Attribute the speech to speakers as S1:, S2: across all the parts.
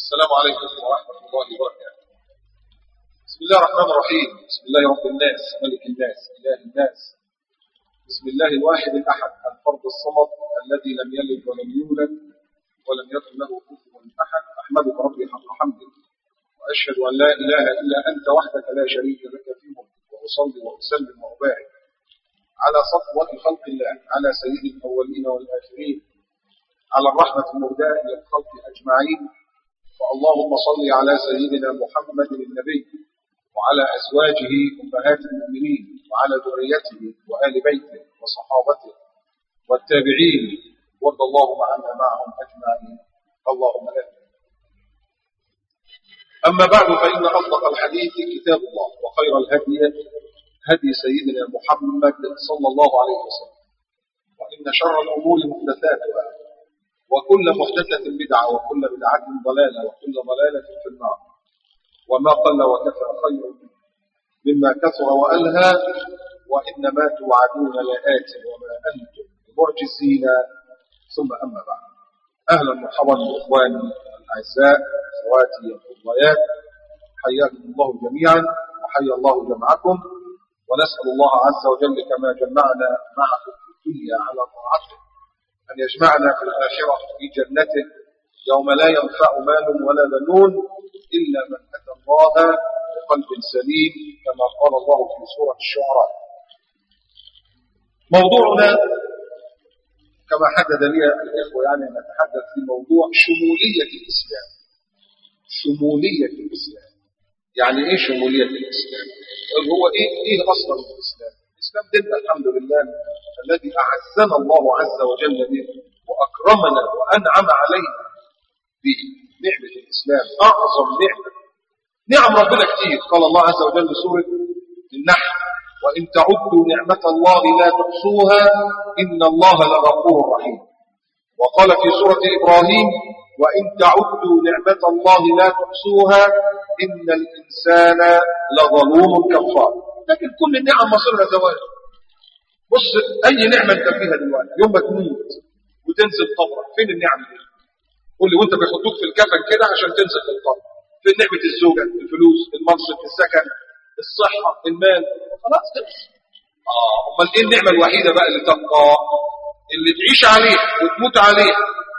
S1: السلام عليكم ورحمة الله وبركاته بسم الله الرحمن الرحيم بسم الله رب الناس ملك الناس إله الناس بسم الله الواحد الأحد الفرد الصمد الذي لم يلد ولم يولد ولم يكن له كفوا أحد أحمدك ربي حق حمدك وأشهد أن لا إله إلا أنت وحدك لا شريك لك في ملكك وأصلي وأسلم وأبارك على صفوة خلق الله على سيد الأولين والآخرين على الرحمة المهداة للخلق أجمعين فاللهم صل على سيدنا محمد النبي وعلى أزواجه أمهات المؤمنين وعلى ذريته وآل بيته وصحابته والتابعين وارض اللهم عنا معهم أجمعين اللهم آمين أما بعد فإن أصدق الحديث كتاب الله وخير الهدي هدي سيدنا محمد صلى الله عليه وسلم وإن شر الأمور محدثاتها وكل محدثة بدعة وكل بدعة ضلالة وكل ضلالة في النار وما قل وكفى خير مما كثر وألهى وإنما توعدون لآت وما أنتم بمعجزين ثم أما بعد أهلا مرحبا بإخواني الأعزاء أخواتي الفضليات حياكم الله جميعا وحيا الله جمعكم ونسأل الله عز وجل كما جمعنا معكم في الدنيا على طاعته أن يجمعنا في الآخرة في جنته يوم لا ينفع مال ولا بنون إلا من أتى الله بقلب سليم كما قال الله في سورة الشعراء موضوعنا كما حدد لي الإخوة يعني نتحدث في موضوع شمولية الإسلام شمولية الإسلام يعني إيه شمولية الإسلام هو إيه, إيه أصلا الإسلام الإسلام دين الحمد لله الذي أعزنا الله عز وجل به وأكرمنا وأنعم علينا بنعمة الإسلام أعظم نعمة نعم ربنا كتير قال الله عز وجل في سورة النحل وإن تعدوا نعمة الله لا تحصوها إن الله لغفور رحيم وقال في سورة إبراهيم وإن تعدوا نعمة الله لا تحصوها إن الإنسان لظلوم كفار لكن كل النعم مصيرها زوال بص أي نعمة أنت فيها دلوقتي يوم ما تموت وتنزل قبرك فين النعم دي قول لي وانت بيحطوك في الكفن كده عشان تنزل في القبر فين نعمة الزوجة الفلوس المنصب السكن الصحة المال خلاص خلص اه امال ايه النعمة الوحيدة بقى اللي تبقى اللي تعيش عليه وتموت عليه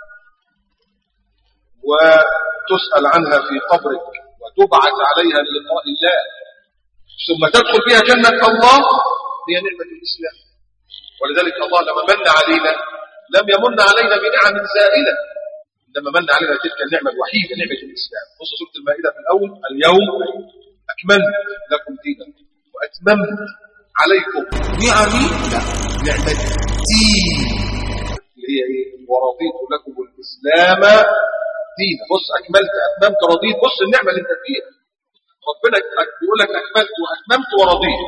S1: وتسأل عنها في قبرك وتبعث عليها للقاء الله ثم تدخل فيها جنة الله هي نعمة الإسلام ولذلك الله لما من علينا لم يمن علينا بنعم زائلة إنما من علينا تلك النعمة الوحيدة نعمة الإسلام بص سورة المائدة في الأول اليوم أكملت لكم دينكم وأتممت عليكم نعمي لا نعمة الدين اللي هي إيه ورضيت لكم الإسلام دينا بص أكملت أتممت رضيت بص النعمة اللي أنت فيها ربنا بيقول لك أكملت وأتممت ورضيت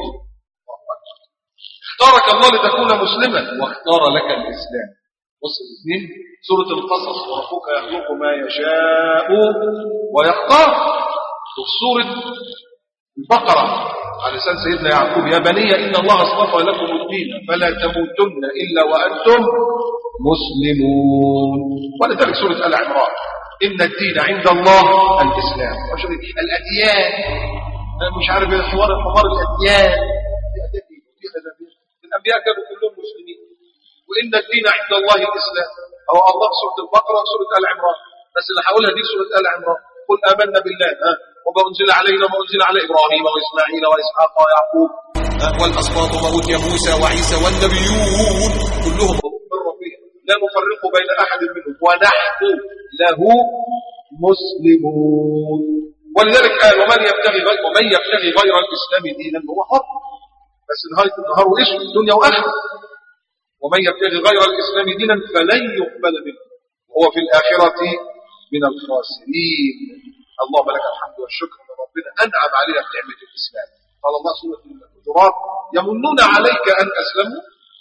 S1: اختارك الله لتكون مسلما واختار لك الإسلام بص الاثنين سورة القصص وربك يخلق ما يشاء ويختار وفي سورة البقرة على لسان سيدنا يعقوب يا بني إن الله اصطفى لكم الدين فلا تموتن إلا وأنتم مسلمون ولذلك سورة آل عمران إن الدين عند الله الإسلام الأديان مش عارف الحوار الحوار الأديان الأنبياء كانوا كلهم مسلمين وإن الدين عند الله الإسلام أو الله سورة البقرة وسورة آل عمران بس اللي هقولها دي سورة آل عمران قل آمنا بالله ها وما أنزل علينا وما أنزل على إبراهيم وإسماعيل وإسحاق ويعقوب
S2: والأسباط وما أوتي موسى وعيسى والنبيون كلهم
S1: من ربهم لا نفرق بين أحد منهم ونحن له مسلمون ولذلك قال ومن يبتغي غير ومن يبتغي غير الإسلام دينا هو حر بس نهاية النهار واسم الدنيا وآخرة ومن يبتغي غير الإسلام دينا فلن يقبل منه وهو في الآخرة من الخاسرين اللهم لك الحمد والشكر ان ربنا أنعم علينا بنعمة الإسلام قال الله سورة الحجرات يمنون عليك أن أسلموا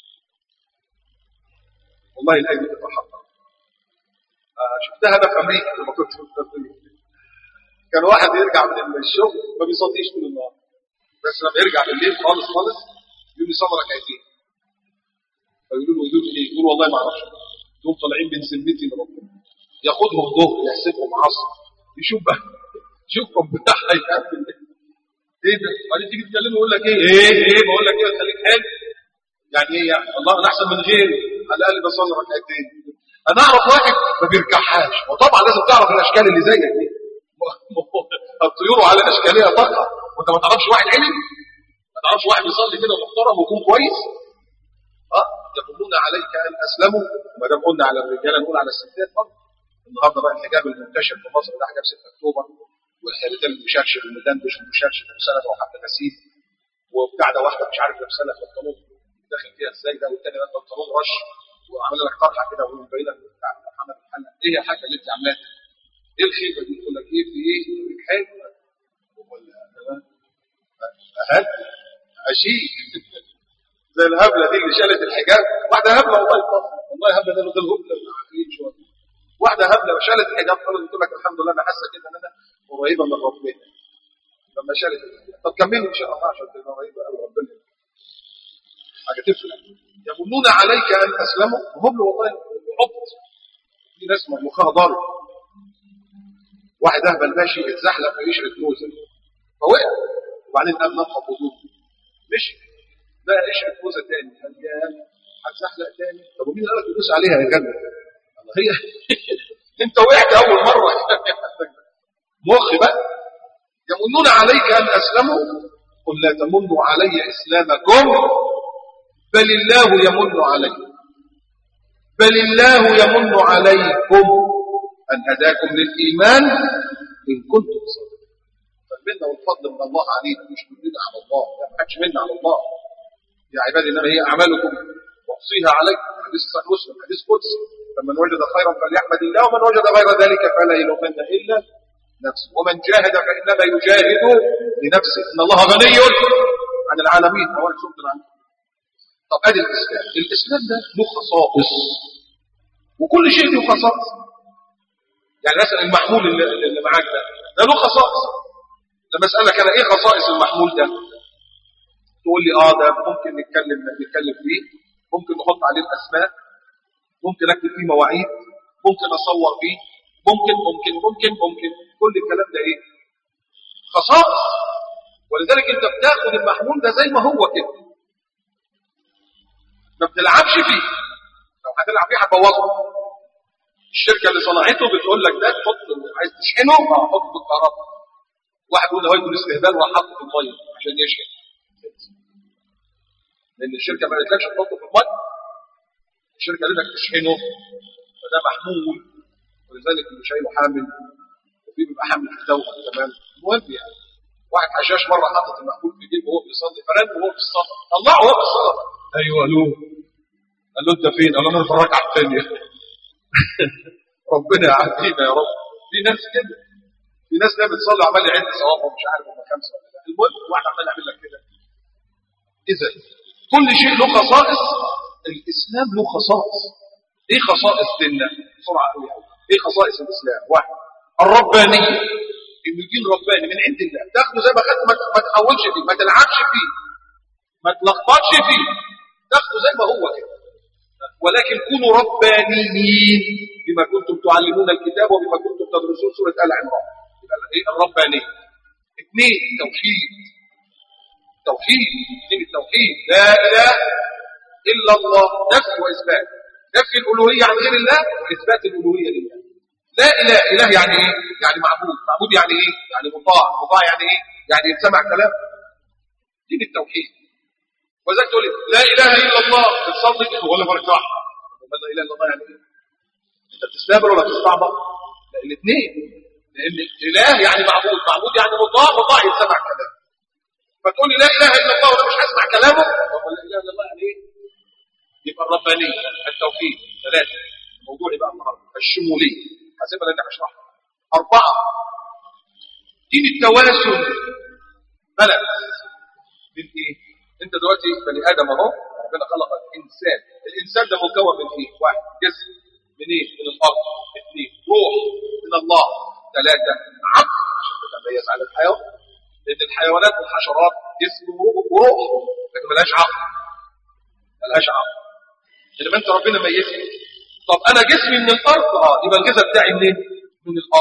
S1: والله الآية دي بتتحقق آه شفتها أنا في أمريكا لما كنت في أمريكا كان واحد يرجع من الشغل ما بيصليش طول النهار بس لما يرجع بالليل خالص خالص يقول لي صلى ركعتين فيقولوا له يقول ايه يقول والله ما اعرفش دول طالعين من ذمتي لربنا ياخدهم ظهر يحسبهم عصر يشوف بقى شوف ربنا هيعمل ايه ايه ده وبعدين تيجي تكلمه يقول لك ايه ايه ايه بقول لك ايه خليك حلو يعني ايه يعني الله انا احسن من غيري على الاقل بصلي ركعتين انا اعرف واحد ما بيركعهاش وطبعا لازم تعرف الاشكال اللي زيك دي الطيور على اشكالها تقع وانت ما تعرفش واحد علم ما تعرفش واحد بيصلي كده محترم ويكون كويس اه يقولون عليك ان اسلموا وما دام قلنا على الرجاله نقول على الستات برضه النهارده بقى الحجاب المنتشر في مصر ده حجاب 6 اكتوبر والحجاب المشرشر المدندش والمشرشر وسلفه وحتى غسيل وبتاع ده واحده مش عارف لابسه لك بنطلون داخل فيها ازاي ده والتاني ده بنطلون رش وعامل لك طرحه كده ومبين لك بتاع محمد الحنة ايه يا حاجه اللي انت عاملاها ايه الخيبه دي يقول لك ايه في ايه في حاجه ولا هات عشيق زي الهبله دي اللي شالت الحجاب واحده هبله والله يطلع. والله هبله ده ده الهبله العقليه شويه واحده هبله وشالت الحجاب خلاص قلت لك الحمد لله انا حاسه كده ان انا قريبه من ربنا لما شالت الحجاب طب كملوا ان شاء الله عشان تبقى قريبه قوي ربنا حاجه تفرق يظنون عليك ان تسلموا وهم والله عبط في ناس مخها ضارب واحد اهبل ماشي اتزحلق في قشره موزه فوقع وبعدين قام نفض وضوء مشي بقى قشره موزه تاني قال يا هتزحلق تاني طب ومين قال لك تدوس عليها يا جنة الله هي انت وقعت اول مره مخ بقى يمنون عليك ان اسلموا قل لا تمنوا علي اسلامكم بل الله يمن عليكم بل الله يمن عليكم أن هداكم للإيمان إن كنتم صادقين فالمنة والفضل من الله علينا مش مننا على الله لا حدش منا على الله يا عبادي إنما هي أعمالكم وأحصيها عليكم حديث صحيح مسلم حديث قدسي فمن وجد خيرا فليحمد الله ومن وجد غير ذلك فلا يلومن إلا نفسه ومن جاهد فإنما يجاهد لنفسه إن الله غني عن العالمين أولا سورة العنكبوت طب ادي الاسلام الاسلام ده له خصائص وكل شيء له خصائص يعني مثلا المحمول اللي, اللي معاك ده ده له خصائص لما اسالك انا ايه خصائص المحمول ده تقول لي اه ده ممكن نتكلم نتكلم فيه ممكن نحط عليه الاسماء ممكن اكتب فيه مواعيد ممكن اصور فيه ممكن ممكن ممكن ممكن كل الكلام ده ايه خصائص ولذلك انت بتاخد المحمول ده زي ما هو كده ما بتلعبش فيه لو هتلعب فيه هتبوظه الشركه اللي صنعته بتقول لك ده تحط عايز تشحنه اه حط بالكهرباء واحد يقول هو يكون استهبال وحطه في الميه عشان يشحن لان الشركه ما قالتلكش تحطه في الميه الشركه قالت لك تشحنه فده محمول ولذلك اللي شايله حامل وفي بيبقى حامل في توأم كمان المهم يعني واحد حشاش مره حاطط المحمول في جيبه وهو بيصلي فرن وهو في الصلاه طلعه وهو في الصلاه ايوه قالوا قال له انت فين؟ قال له انا في الركعه الثانيه ربنا يعافينا يا رب في ناس كده في ناس ده بتصلي عمال يعد صوابه مش عارف هم خمسه ولا لا المهم واحد عمال يعمل لك كده اذا كل شيء له خصائص الاسلام له خصائص ايه خصائص ديننا بسرعه قوي ايه خصائص الاسلام واحد الربانيه انه دين رباني من عند الله تاخده زي ما خدت ما تحولش فيه ما تلعبش فيه ما تلخبطش فيه تاخده زي ما هو كده ولكن كونوا ربانيين بما كنتم تعلمون الكتاب وبما كنتم تدرسون سورة آل عمران ايه الربانية اثنين توحيد توحيد دين التوحيد لا إله إلا الله نفي وإثبات نفي الألوهية عن غير الله وإثبات الألوهية لله لا إله إله يعني إيه؟ يعني معبود معبود يعني إيه؟ يعني مطاع مطاع يعني إيه؟ يعني يتسمع كلام دين التوحيد وذلك تقول لا اله الا الله بتصلي كده ولا بركعها لا اله الا الله يعني ايه انت بتستهبل ولا بتستعبط لا الاثنين لان اله يعني معبود معبود يعني مطاع مطاع يسمع كلام فتقول لي لا اله الا الله وانا مش هسمع كلامه طب لا اله الا الله يعني ايه يبقى الربانيه التوحيد ثلاثه الموضوع يبقى النهارده الشموليه حسبها اللي انا هشرحها اربعه دين التوازن بلد من ايه انت دلوقتي بني ادم اهو ربنا خلق الانسان الانسان ده مكون من ايه واحد جسم من ايه من الارض اثنين روح من الله ثلاثه عقل عشان تتميز عن الحيوان لان الحيوانات والحشرات جسم وروح لكن ملهاش عقل ملهاش عقل انما انت ربنا ميزك طب انا جسمي من الارض اه يبقى الجسم بتاعي منين من الارض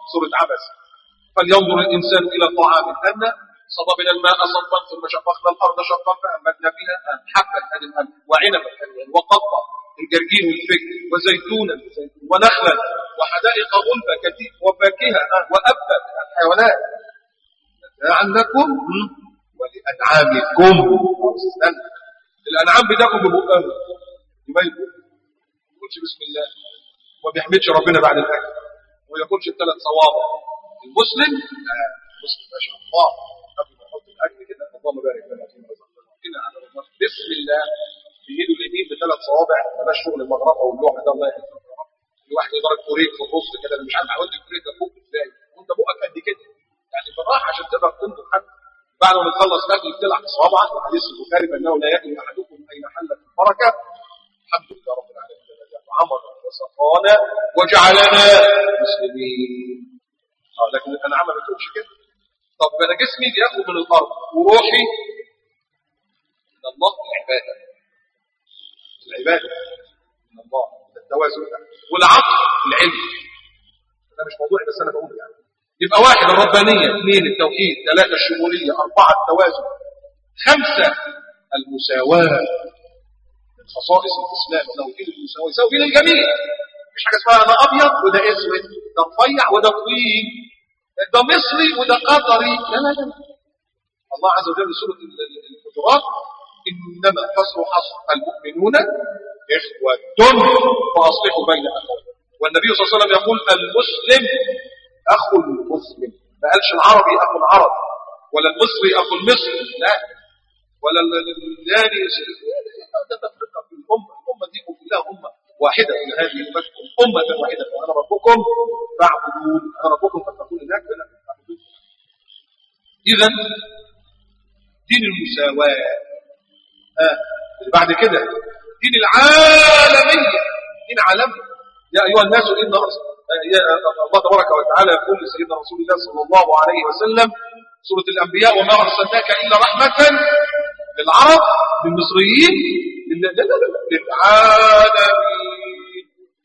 S1: سورة عبس فلينظر الإنسان إلى طعامه أن صببنا الماء صبا ثم شققنا الأرض شقا فأنبتنا فيها حبا هذه الأمر وعنبا ثانيا وقطا الجرجين والفجر وزيتونا ونخلا وحدائق غلبة كثير وفاكهة وأبا من الحيوانات متاعا لكم ولأنعامكم استنى. الأنعام بتاكل ببقها يبقى ما يقولش بسم الله وما بيحمدش ربنا بعد الأكل وما ياكلش الثلاث صوابع المسلم لا المسلم ما شاء الله قبل ما يحط الأكل كده اللهم بارك لنا فيما رزقنا كده على الله بسم الله بإيده اليمين بثلاث صوابع بلاش شغل المغرفة واللوح ده الله يحفظك يا رب في واحد يضرب كوريك في النص كده أنا مش عارف احط الكوريك ده فوق ازاي وانت بقك قد كده يعني بالراحه عشان تقدر تنطق حتى بعد ما تخلص اكل تلعب صوابعك وحديث البخاري فانه لا ياكل احدكم اين حلت البركه الحمد لله رب العالمين عمر وسقانا وجعلنا مسلمين اه لكن الانعام ما بتقولش كده طب انا جسمي بياخد من الارض وروحي من الله العباده العباده من الله التوازن ده والعقل العلم ده مش موضوعي بس انا بقول يعني يبقى واحد الربانية اثنين التوحيد ثلاثة الشمولية أربعة التوازن خمسة المساواة من خصائص الإسلام توحيد المساواة يساوي بين الجميع مش حاجة اسمها أنا أبيض وده أسود ده رفيع وده طويل ده مصري وده قطري لا لا لا الله عز وجل في سورة الحجرات إنما حصر حصر المؤمنون إخوة فأصلحوا بين أخواتهم والنبي صلى الله عليه وسلم يقول المسلم أخو المسلم ما قالش العربي أخو العرب ولا المصري أخو المصري لا ولا الثاني ده تفرقة في الأمة الأمة دي كلها أمة واحدة إن هذه أمتكم أمة واحدة وأنا ربكم فاعبدون أنا ربكم فاتقون هناك ولا إذا دين المساواة آه. اللي بعد كده دين العالمية دين عالمي يا أيها الناس إن أرسل الله تبارك وتعالى يقول لسيدنا رسول الله صلى الله عليه وسلم سورة الأنبياء وما أرسلناك إلا رحمة للعرب للمصريين لا لا لا للعالمين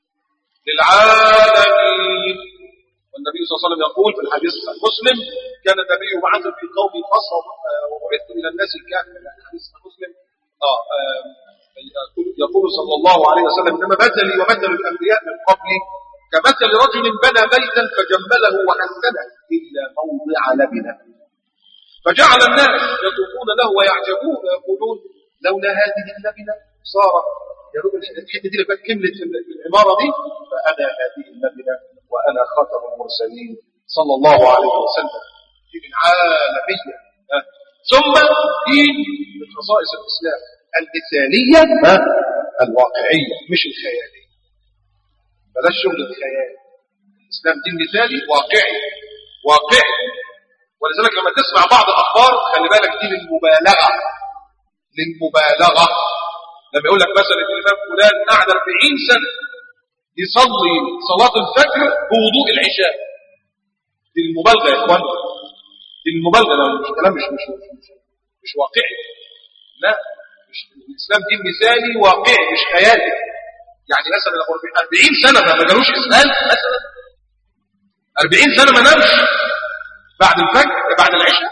S1: للعالمين والنبي صلى الله عليه وسلم يقول في الحديث المسلم كان النبي يبعث في قوم خاصة وبعثت إلى الناس كافة يعني حديث مسلم آه يقول صلى الله عليه وسلم إنما مثلي ومثل الأنبياء من قبلي كمثل رجل بنى بيتا فجمله وحسنه إلا موضع لبنه فجعل الناس يطوفون له ويعجبون ويقولون لولا هذه اللبنة صار يا رب الحته دي لك كملت في العمارة دي فأنا هذه اللبنة وأنا خاتم المرسلين صلى الله عليه وسلم دين عالمية ثم دين من خصائص الإسلام المثالية الواقعية مش الخيالية بلاش شغل الخيال الإسلام دين مثالي واقعي واقعي ولذلك لما تسمع بعض الأخبار خلي بالك دي للمبالغة للمبالغة لما يقول لك مثلا الإمام فلان قعد 40 سنة يصلي صلاة الفجر بوضوء العشاء دي المبالغة يا إخوان دي المبالغة ده مش كلام مش مش مش, مش واقعي لا مش الإسلام دين مثالي واقعي مش خيالي يعني مثلا لو 40 سنة ما جالوش إسهال مثلا 40 سنة ما نامش بعد الفجر بعد العشاء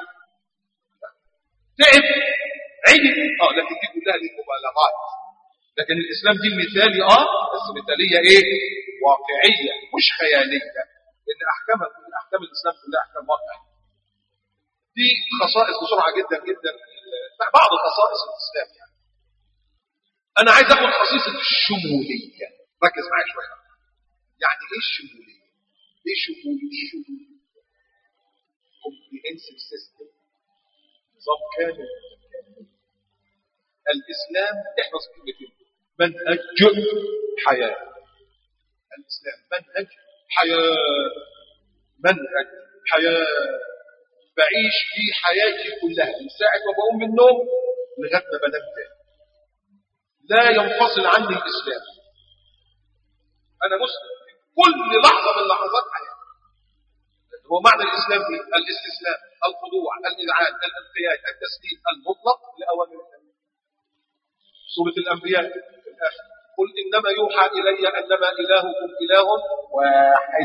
S1: تعب عدل اه لكن دي كلها للمبالغات لكن الإسلام دين مثالي اه بس مثالية ايه واقعية مش خيالية لأن أحكام أحكام الإسلام كلها أحكام واقعية دي خصائص بسرعة جدا جدا بعض خصائص الإسلام يعني أنا عايز أخد خصيصة الشمولية ركز معايا شوية يعني إيه الشمولية؟ إيه شمولية؟ شمولية comprehensive system نظام كامل متكامل الإسلام احفظ كلمتين منهج حياة الإسلام منهج حياة منهج حياة بعيش في حياتي كلها من ساعة ما بقوم من النوم لغاية ما بنام تاني لا ينفصل عني الإسلام أنا مسلم كل لحظة من لحظات حياتي هو معنى الإسلام إيه؟ الاستسلام الخضوع الإذعان الانقياد التسليم المطلق لأوامر الله سورة الأنبياء في الآخر قل إنما يوحى إلي أنما إلهكم إله واحد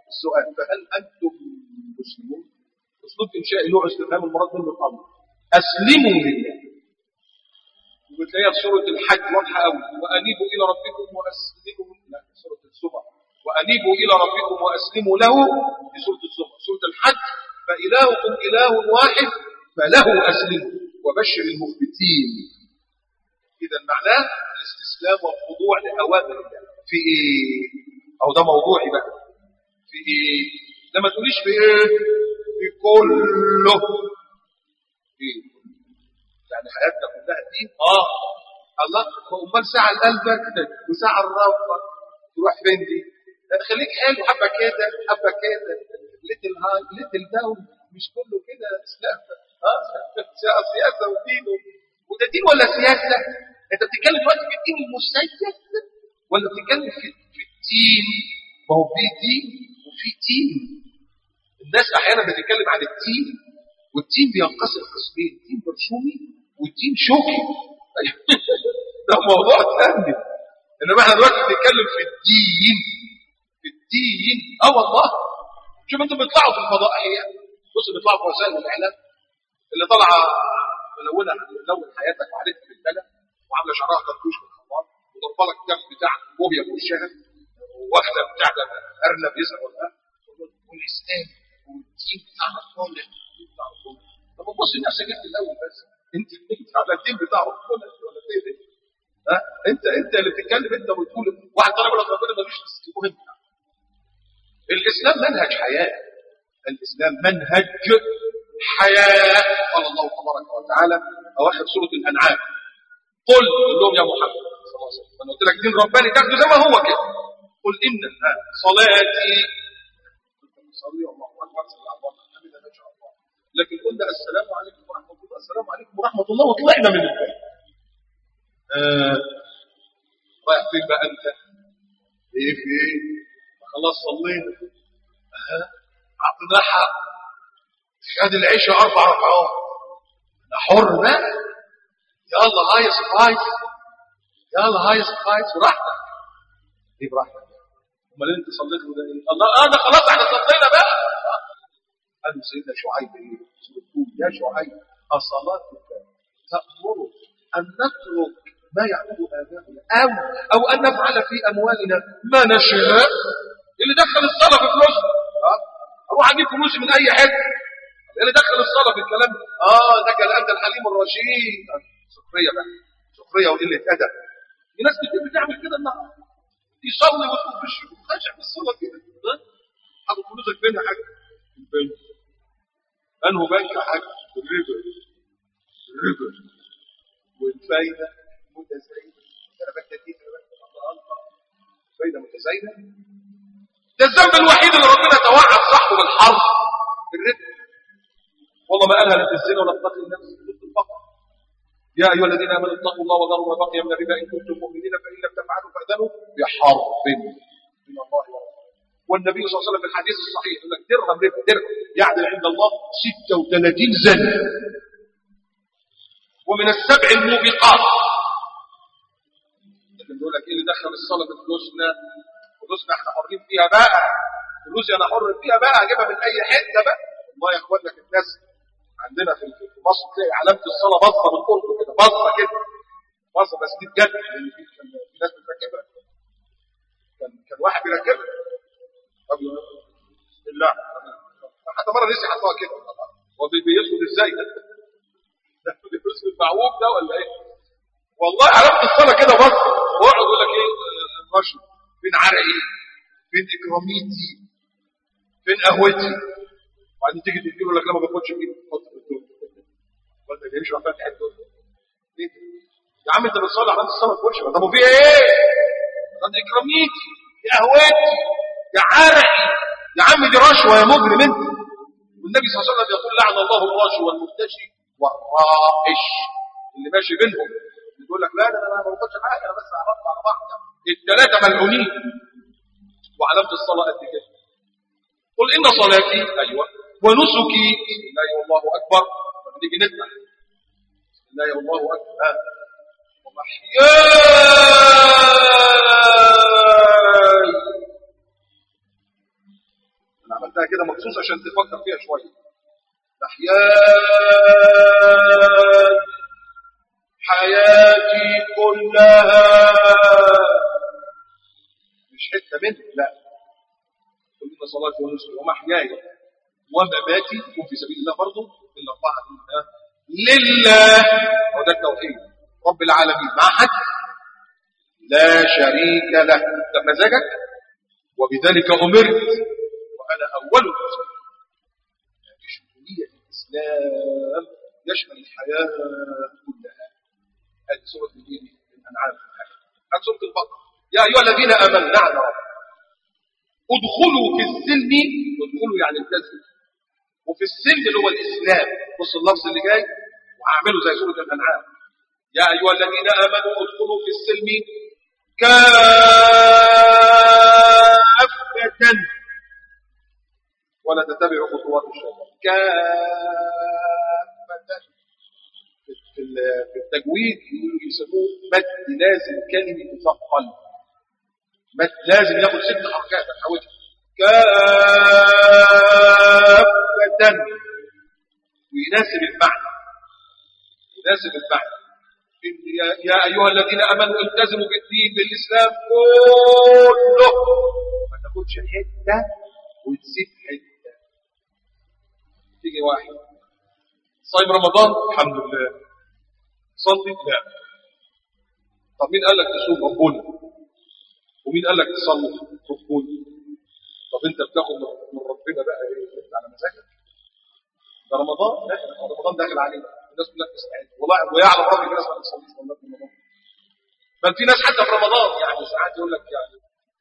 S1: السؤال فهل أنتم مسلمون؟ أسلوب إنشاء له استفهام المراد منه الأمر أسلموا لله وبتلاقيها في سورة الحج واضحة قوي وأنيبوا إلى ربكم وأسلموا لا في سورة الزمر وأنيبوا إلى ربكم وأسلموا له في سورة الزمر سورة الحج فإلهكم إله واحد فله أسلموا وبشر المخبتين إذا معناه الاستسلام والخضوع لأوامر الله في إيه؟ أو ده موضوعي بقى في إيه؟ لما تقوليش في إيه؟ في كله إيه؟ يعني حياتنا كلها دي آه الله أمال ساعة لقلبك وساعة لربك تروح فين دي؟ خليك حلو حبة كده حبة كده ليتل هاي ليتل داون مش كله كده اسلام اه سياسه ودين وده دين ولا سياسه؟ انت بتتكلم دلوقتي في الدين المسيس ولا بتتكلم في في الدين؟ ما هو في دين وفي دين الناس احيانا بتتكلم عن الدين والدين بينقسم قسمين دين برشومي والدين شوكي ده موضوع ثاني انما احنا دلوقتي بنتكلم في الدين في الدين اه والله شوف انتوا بيطلعوا في الفضائيات بص بيطلعوا في وسائل الاعلام اللي طالعه ملونه ملون حياتك وعليك في البلد وعامله شعرها كرتوش من الخمار وضربه لك كف بتاع بوبيا في وشها واخده بتاع ده ارنب يسال ولا والاسلام والدين بتاعنا صالح بتاع ربنا طب بص لنفسك انت الاول بس انت انت على الدين بتاع ربنا ولا ايه ها انت انت اللي بتتكلم انت وتقول واحد طالب لك ربنا ملوش المهم الاسلام منهج حياه الاسلام منهج حياه قال الله تبارك وتعالى اواخر سوره الانعام قل قل لهم يا محمد صلى الله عليه وسلم انا قلت لك دين رباني تاخده زي ما هو كده قل ان صلاتي صلي الله اكبر صلى الله عليه وسلم ما شاء الله لكن قلنا السلام عليكم ورحمه الله السلام عليكم ورحمه الله وطلعنا من البيت آه رايح فين بقى انت؟ ايه في ايه؟ خلاص صلينا ها اعطيناه حق خد العشاء اربع ركعات انا حر بقى يلا هايص هايص يلا هايص هايص براحتك ايه براحتك امال انت صليت وده ايه الله اه ده خلاص احنا صلينا بقى قال له سيدنا شعيب ايه يا شعيب اصلاتك تامرك ان نترك ما يعبد اباؤنا او او ان نفعل في اموالنا ما نشاء اللي دخل الصلاه في فلوسنا ها اروح اجيب فلوسي من اي حته اللي دخل الصلاه في الكلام اه ده كان انت الحليم الرشيد سخريه بقى سخريه وقله ادب في ناس كتير بتعمل كده النهارده يصلي ويطلب في الشغل خاشع في الصلاه كده ها حاطط فلوسك فين يا حاج؟ في البنك انه بنك يا حاج الربا الربا والفايده متزايده انا بكتب دي فايده متزايده ده الذنب الوحيد اللي ربنا توعد صاحبه بالحرب الربا والله ما قالها لا في الزنا ولا في قتل النفس ضد الفقر يا ايها الذين امنوا اتقوا الله وذروا ما بقي من الربا ان كنتم مؤمنين فان لم تفعلوا فاذنوا بحرب من الله ورسوله والنبي صلى الله عليه وسلم في الحديث الصحيح يقول لك درهم ربا درهم يعدل عند الله 36 زنا ومن السبع الموبقات لكن يقول لك ايه اللي دخل الصلاه بفلوسنا فلوسنا احنا حرين فيها بقى فلوسي انا حر فيها بقى اجيبها من اي حته بقى والله يا اخواننا في الناس عندنا في في مصر تلاقي علامه الصلاه باصه من قرب كده باصه كده باصه بس دي بجد لان في في ناس بتركبها كان كان واحد بيركبها طب بسم الله حتى مره نسي حطها كده هو بيسجد ازاي ده؟ ده بيسجد معوج ده ولا ايه؟ والله علامه الصلاه كده باصه واقعد يقول لك ايه رشد فين عرقي فين اكراميتي فين قهوتي وبعدين تيجي تديله لك لا ما باخدش بايدي حط في الدور ولا بيمشي على فتح الدور ايه يا عم انت بتصلي على الصلاه في وشك طب وفي ايه؟ ده اكراميتي يا قهوتي يا عرقي يا عم دي رشوه يا مجرم انت والنبي صلى الله عليه وسلم يقول لعن الله الراشي والمرتشي والرائش اللي ماشي بينهم يقول لك لا ده انا ما باخدش حاجه انا بس عرفت على بعض الثلاثه ملعونين وعلامه الصلاه قد كده قل إن صلاتي أيوة ونسكي بسم الله والله أكبر نيجي نسمع بسم الله والله أكبر ومحياي انا عملتها كده مخصوص عشان تفكر فيها شويه احيان حياتي كلها مش حته منه لا كل صلاتي ونسكي ومحياي ومماتي يكون في سبيل الله برضه الا اربعه لله لله وده التوحيد رب العالمين مع حد لا شريك له ده مزاجك وبذلك امرت وانا اول المسلمين يعني شموليه الاسلام يشمل الحياه كلها هذه سوره الدين الانعام هذه سوره البقره يا ايها الذين امنوا نعم يا رب ادخلوا في السلم ادخلوا يعني التزموا وفي السلم اللي هو الاسلام بص اللفظ اللي جاي وهعمله زي سوره الانعام يا ايها الذين امنوا ادخلوا في السلم كافة ولا تتبعوا خطوات الشيطان كافة في ال- في التجويد يسموه مد لازم كلمة مثقل مد لازم ياخد ست حركات هنحاولها كافة ويناسب المعنى يناسب المعنى إن يا, يا أيها الذين آمنوا التزموا بالدين بالإسلام كله ما تاخدش حتة وتسيب حتة تيجي واحد صايم رمضان الحمد لله صلي لا طب مين قال لك تصوم ربنا ومين قال لك تصلي ربنا طب انت بتاخد من ربنا بقى ايه انت على مزاجك ده رمضان لا رمضان داخل علينا الناس كلها بتستعد والله ويعلم ربي في ناس ما بتصليش والله في رمضان بل في ناس حتى في رمضان يعني ساعات يقول لك يعني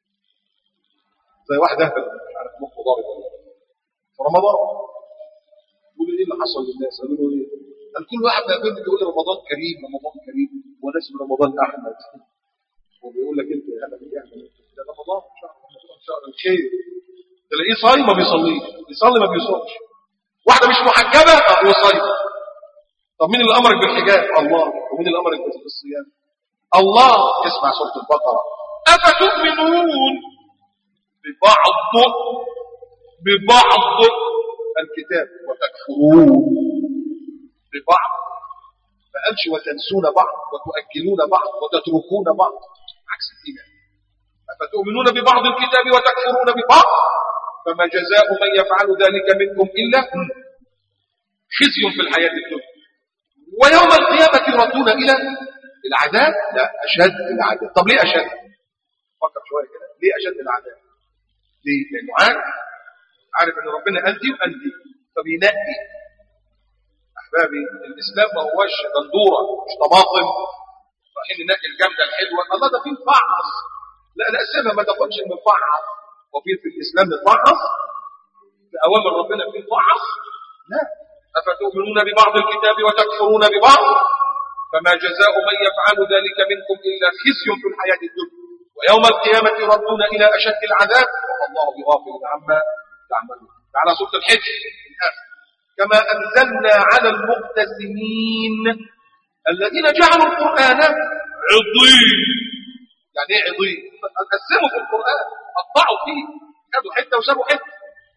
S1: زي واحد اهبل مش عارف مخه ضارب ولا إيه. في رمضان يقول ايه اللي حصل للناس قالوا له ايه قال كل واحد بقى بيقول بيقول رمضان كريم رمضان كريم وناس من رمضان احمد وبيقول لك انت يا اهبل يا اهبل ده رمضان شهر رمضان شهر الخير تلاقيه صايم ما بيصليش يصلي ما بيصومش واحده مش محجبه اه هو صايم طب مين اللي امرك بالحجاب الله ومين اللي امرك بالصيام الله اسمع سوره البقره افتؤمنون ببعض ببعض الكتاب وتكفرون ببعض ما قالش وتنسون بعض وتؤكلون بعض وتتركون بعض عكس الايمان افتؤمنون ببعض الكتاب وتكفرون ببعض فما جزاء من يفعل ذلك منكم الا خزي في الحياه الدنيا ويوم القيامه يردون الى العذاب لا اشد العذاب طب ليه اشد فكر شويه كده ليه اشد العذاب ليه لانه عارف عارف ان ربنا قال دي وقال دي فبينقي احبابي الاسلام ما هوش بندوره مش طماطم رايحين ننقي الجامده الحلوه الله ده فيه مفعص لا لا سيبها ما تاخدش المفعص وفي في الاسلام مفعص في اوامر ربنا فيه مفعص لا افتؤمنون ببعض الكتاب وتكفرون ببعض فما جزاء من يفعل ذلك منكم الا خزي في الحياه الدنيا ويوم القيامه يردون الى اشد العذاب وما الله بغافل عما تعملون على سوره الحج الآخر. كما انزلنا على المقتسمين الذين جعلوا القران عضين يعني ايه عضين قسموا في القران قطعوا فيه خدوا حته وسابوا حته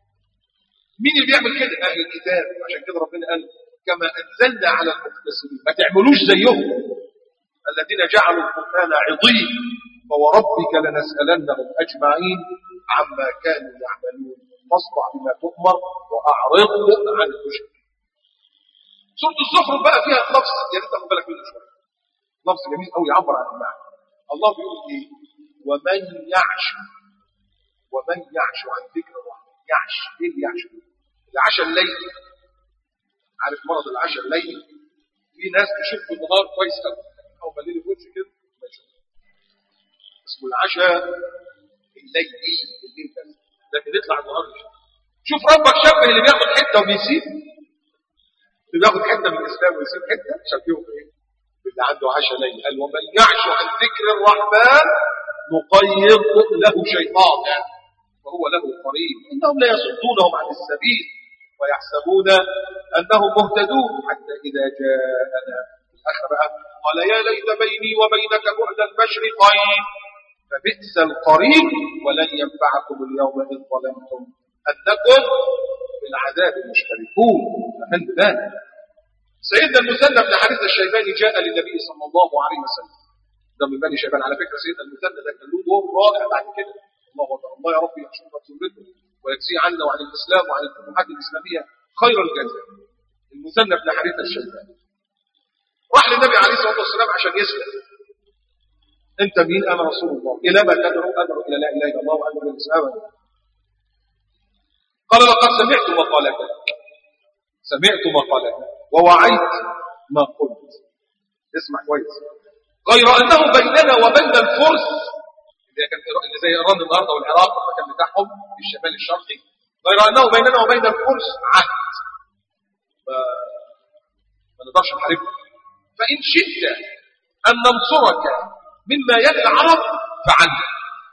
S1: مين اللي بيعمل كده اهل الكتاب عشان كده ربنا قال كما انزلنا على المقتسمين ما تعملوش زيهم الذين جعلوا القران عضين فوربك لنسالنهم اجمعين عما كانوا يعملون فاصدع بما تؤمر واعرض عن المشرك سوره الزخرف بقى فيها لفظ يا ريت تاخد بالك منه شويه لفظ جميل قوي يعبر عن المعنى الله بيقول ايه ومن يعش ومن يعش عن ذكر الرحمن يعش ايه اللي يعش العشاء الليلي عارف مرض العشاء الليلي في ناس تشوف النهار كويس قوي او بالليل في وشه كده ما يشوفش اسمه العشاء الليلي الليل بس لكن يطلع النهار يشوف شوف ربك شبه اللي بياخد حته وبيسيب اللي بياخد حته من الاسلام ويسيب حته شبهه بايه؟ باللي عنده عشاء ليلي قال ومن يعش عن ذكر الرحمن نقيض له شيطانا وهو له قريب انهم لا يصدونهم عن السبيل ويحسبون انهم مهتدون حتى اذا جاءنا الاخر قال يا ليت بيني وبينك بعد المشرقين فبئس القريب ولن ينفعكم اليوم إذ ظلمتم أنكم بالعذاب مشتركون فهل بالك سيدنا المثنى بن حارث الشيباني جاء للنبي صلى الله عليه وسلم ده من بني شيبان على فكره سيدنا المثنى ده كان له دور رائع بعد كده الله اكبر الله يا رب يحشر ذريته ويجزي عنا وعن الاسلام وعن الفتوحات الاسلاميه خير الجزاء المثنى بن حارث الشيباني راح للنبي عليه الصلاه والسلام عشان يسلم انت مين انا رسول الله الى ما تدعو ادعو الى لا اله الا الله وادعو الى الاسلام قال لقد سمعت مقالتك سمعت مقالتك ووعيت ما قلت اسمع كويس غير انه بيننا وبين الفرس اللي كان اللي زي ايران النهارده والعراق المكان بتاعهم في الشمال الشرقي غير انه بيننا وبين الفرس عهد ف- ما نقدرش نحاربهم فان شئت ان ننصرك مما يلي العرب فعلنا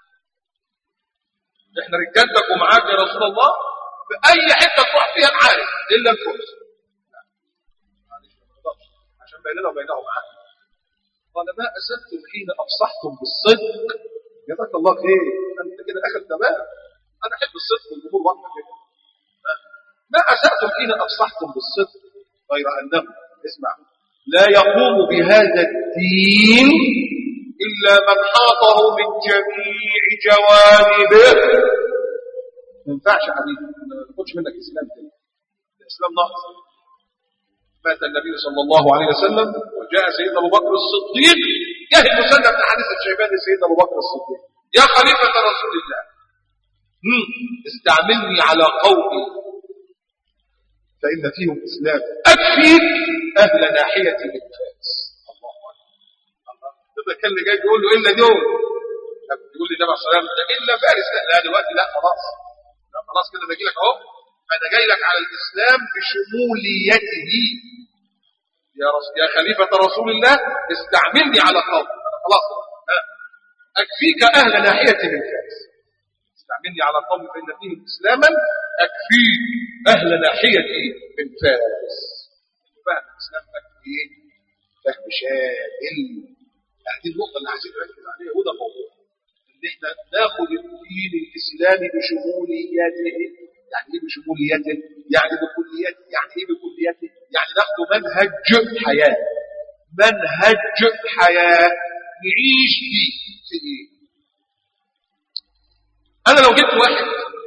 S1: احنا رجالتك ومعاك يا رسول الله باي حته تروح فيها نعارف الا الفرس لا. معلش ما نقدرش عشان بيننا وبينهم عهد قال ما أسأتم حين أفصحتم بالصدق جزاك الله خير أنت كده أخذ تمام أنا أحب الصدق والأمور واضحة كده ما أسأتم حين أفصحتم بالصدق غير أنه اسمع لا يقوم بهذا الدين إلا من حاطه من جميع جوانبه ما ينفعش يا حبيبي ما ناخدش منك إسلام كده الإسلام ناقص مات النبي صلى الله عليه وسلم وجاء سيدنا ابو بكر الصديق يهي مسلم بن حديث الشيباني سيدنا ابو بكر الصديق يا خليفة رسول الله مم. استعملني على قومي فإن فيهم إسلام أكفيك أهل ناحية من فارس الله أكبر الله ده كان اللي جاي بيقول له إلا دول طب يقول لي النبي عليه الصلاة والسلام ده إلا فارس لا لا دلوقتي لا خلاص لا خلاص كده باجي لك أهو أنا جاي لك على الإسلام بشموليته يا رس... يا خليفة رسول الله استعملني على قوم أنا خلاص ها. أكفيك أهل ناحية من فارس استعملني على قوم فإن فيهم إسلاما أكفيك أهل ناحية من فارس فهم الإسلام فهم إيه؟ فهم شامل هذه النقطة اللي عايزين نركز عليها وده موضوع إن إحنا ناخد الدين الإسلامي بشموليته يعني إيه بشموليته؟ يعني بكليته يعني إيه بكليته؟ يعني ناخده منهج حياة منهج حياة نعيش فيه في إيه؟ أنا لو جبت واحد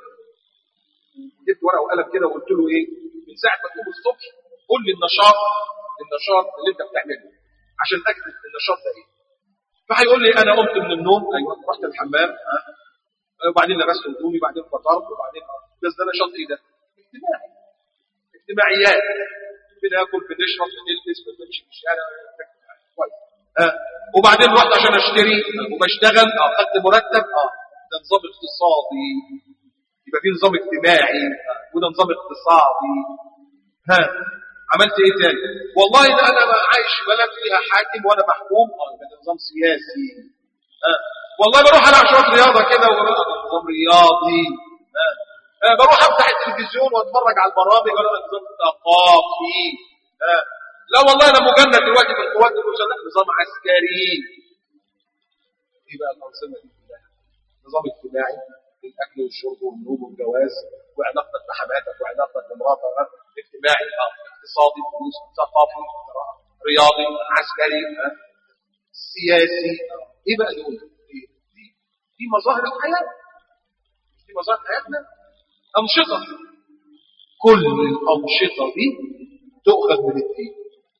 S1: جبت ورقة وقلم كده وقلت له إيه؟ من ساعة ما تقوم الصبح قول لي النشاط النشاط اللي أنت بتعمله عشان أكتب النشاط ده إيه؟ فهيقول لي أنا قمت من النوم أيوه رحت الحمام ها وبعدين لبست هدومي بعدين فطرت وبعدين بس ده نشاط ايه ده؟ اجتماعي اجتماعيات بناكل بنشرب بنلبس بنمشي في الشارع كويس اه وبعدين رحت عشان اشتري وبشتغل اه خدت مرتب اه ده نظام اقتصادي يبقى في نظام اجتماعي آه. وده نظام اقتصادي ها عملت ايه تاني؟ والله ده انا عايش في بلد فيها حاكم وانا محكوم اه يبقى ده نظام سياسي ها والله بروح العب شويه رياضه كده نظام رياضي ها ها بروح افتح التلفزيون واتفرج على البرامج ولا نظام ثقافي ها لا والله انا مجند دلوقتي في القوات المسلحه نظام عسكري ايه بقى الانظمه دي كلها؟ نظام اجتماعي الاكل والشرب والنوم والجواز وعلاقتك بحماتك وعلاقتك بمراتك اجتماعي اه اقتصادي فلوس ثقافي رياضي عسكري اه سياسي اه ايه بقى دول؟ ايه؟ دي, دي مظاهر الحياه مش دي مظاهر حياتنا؟ انشطه كل الانشطه دي تؤخذ من الدين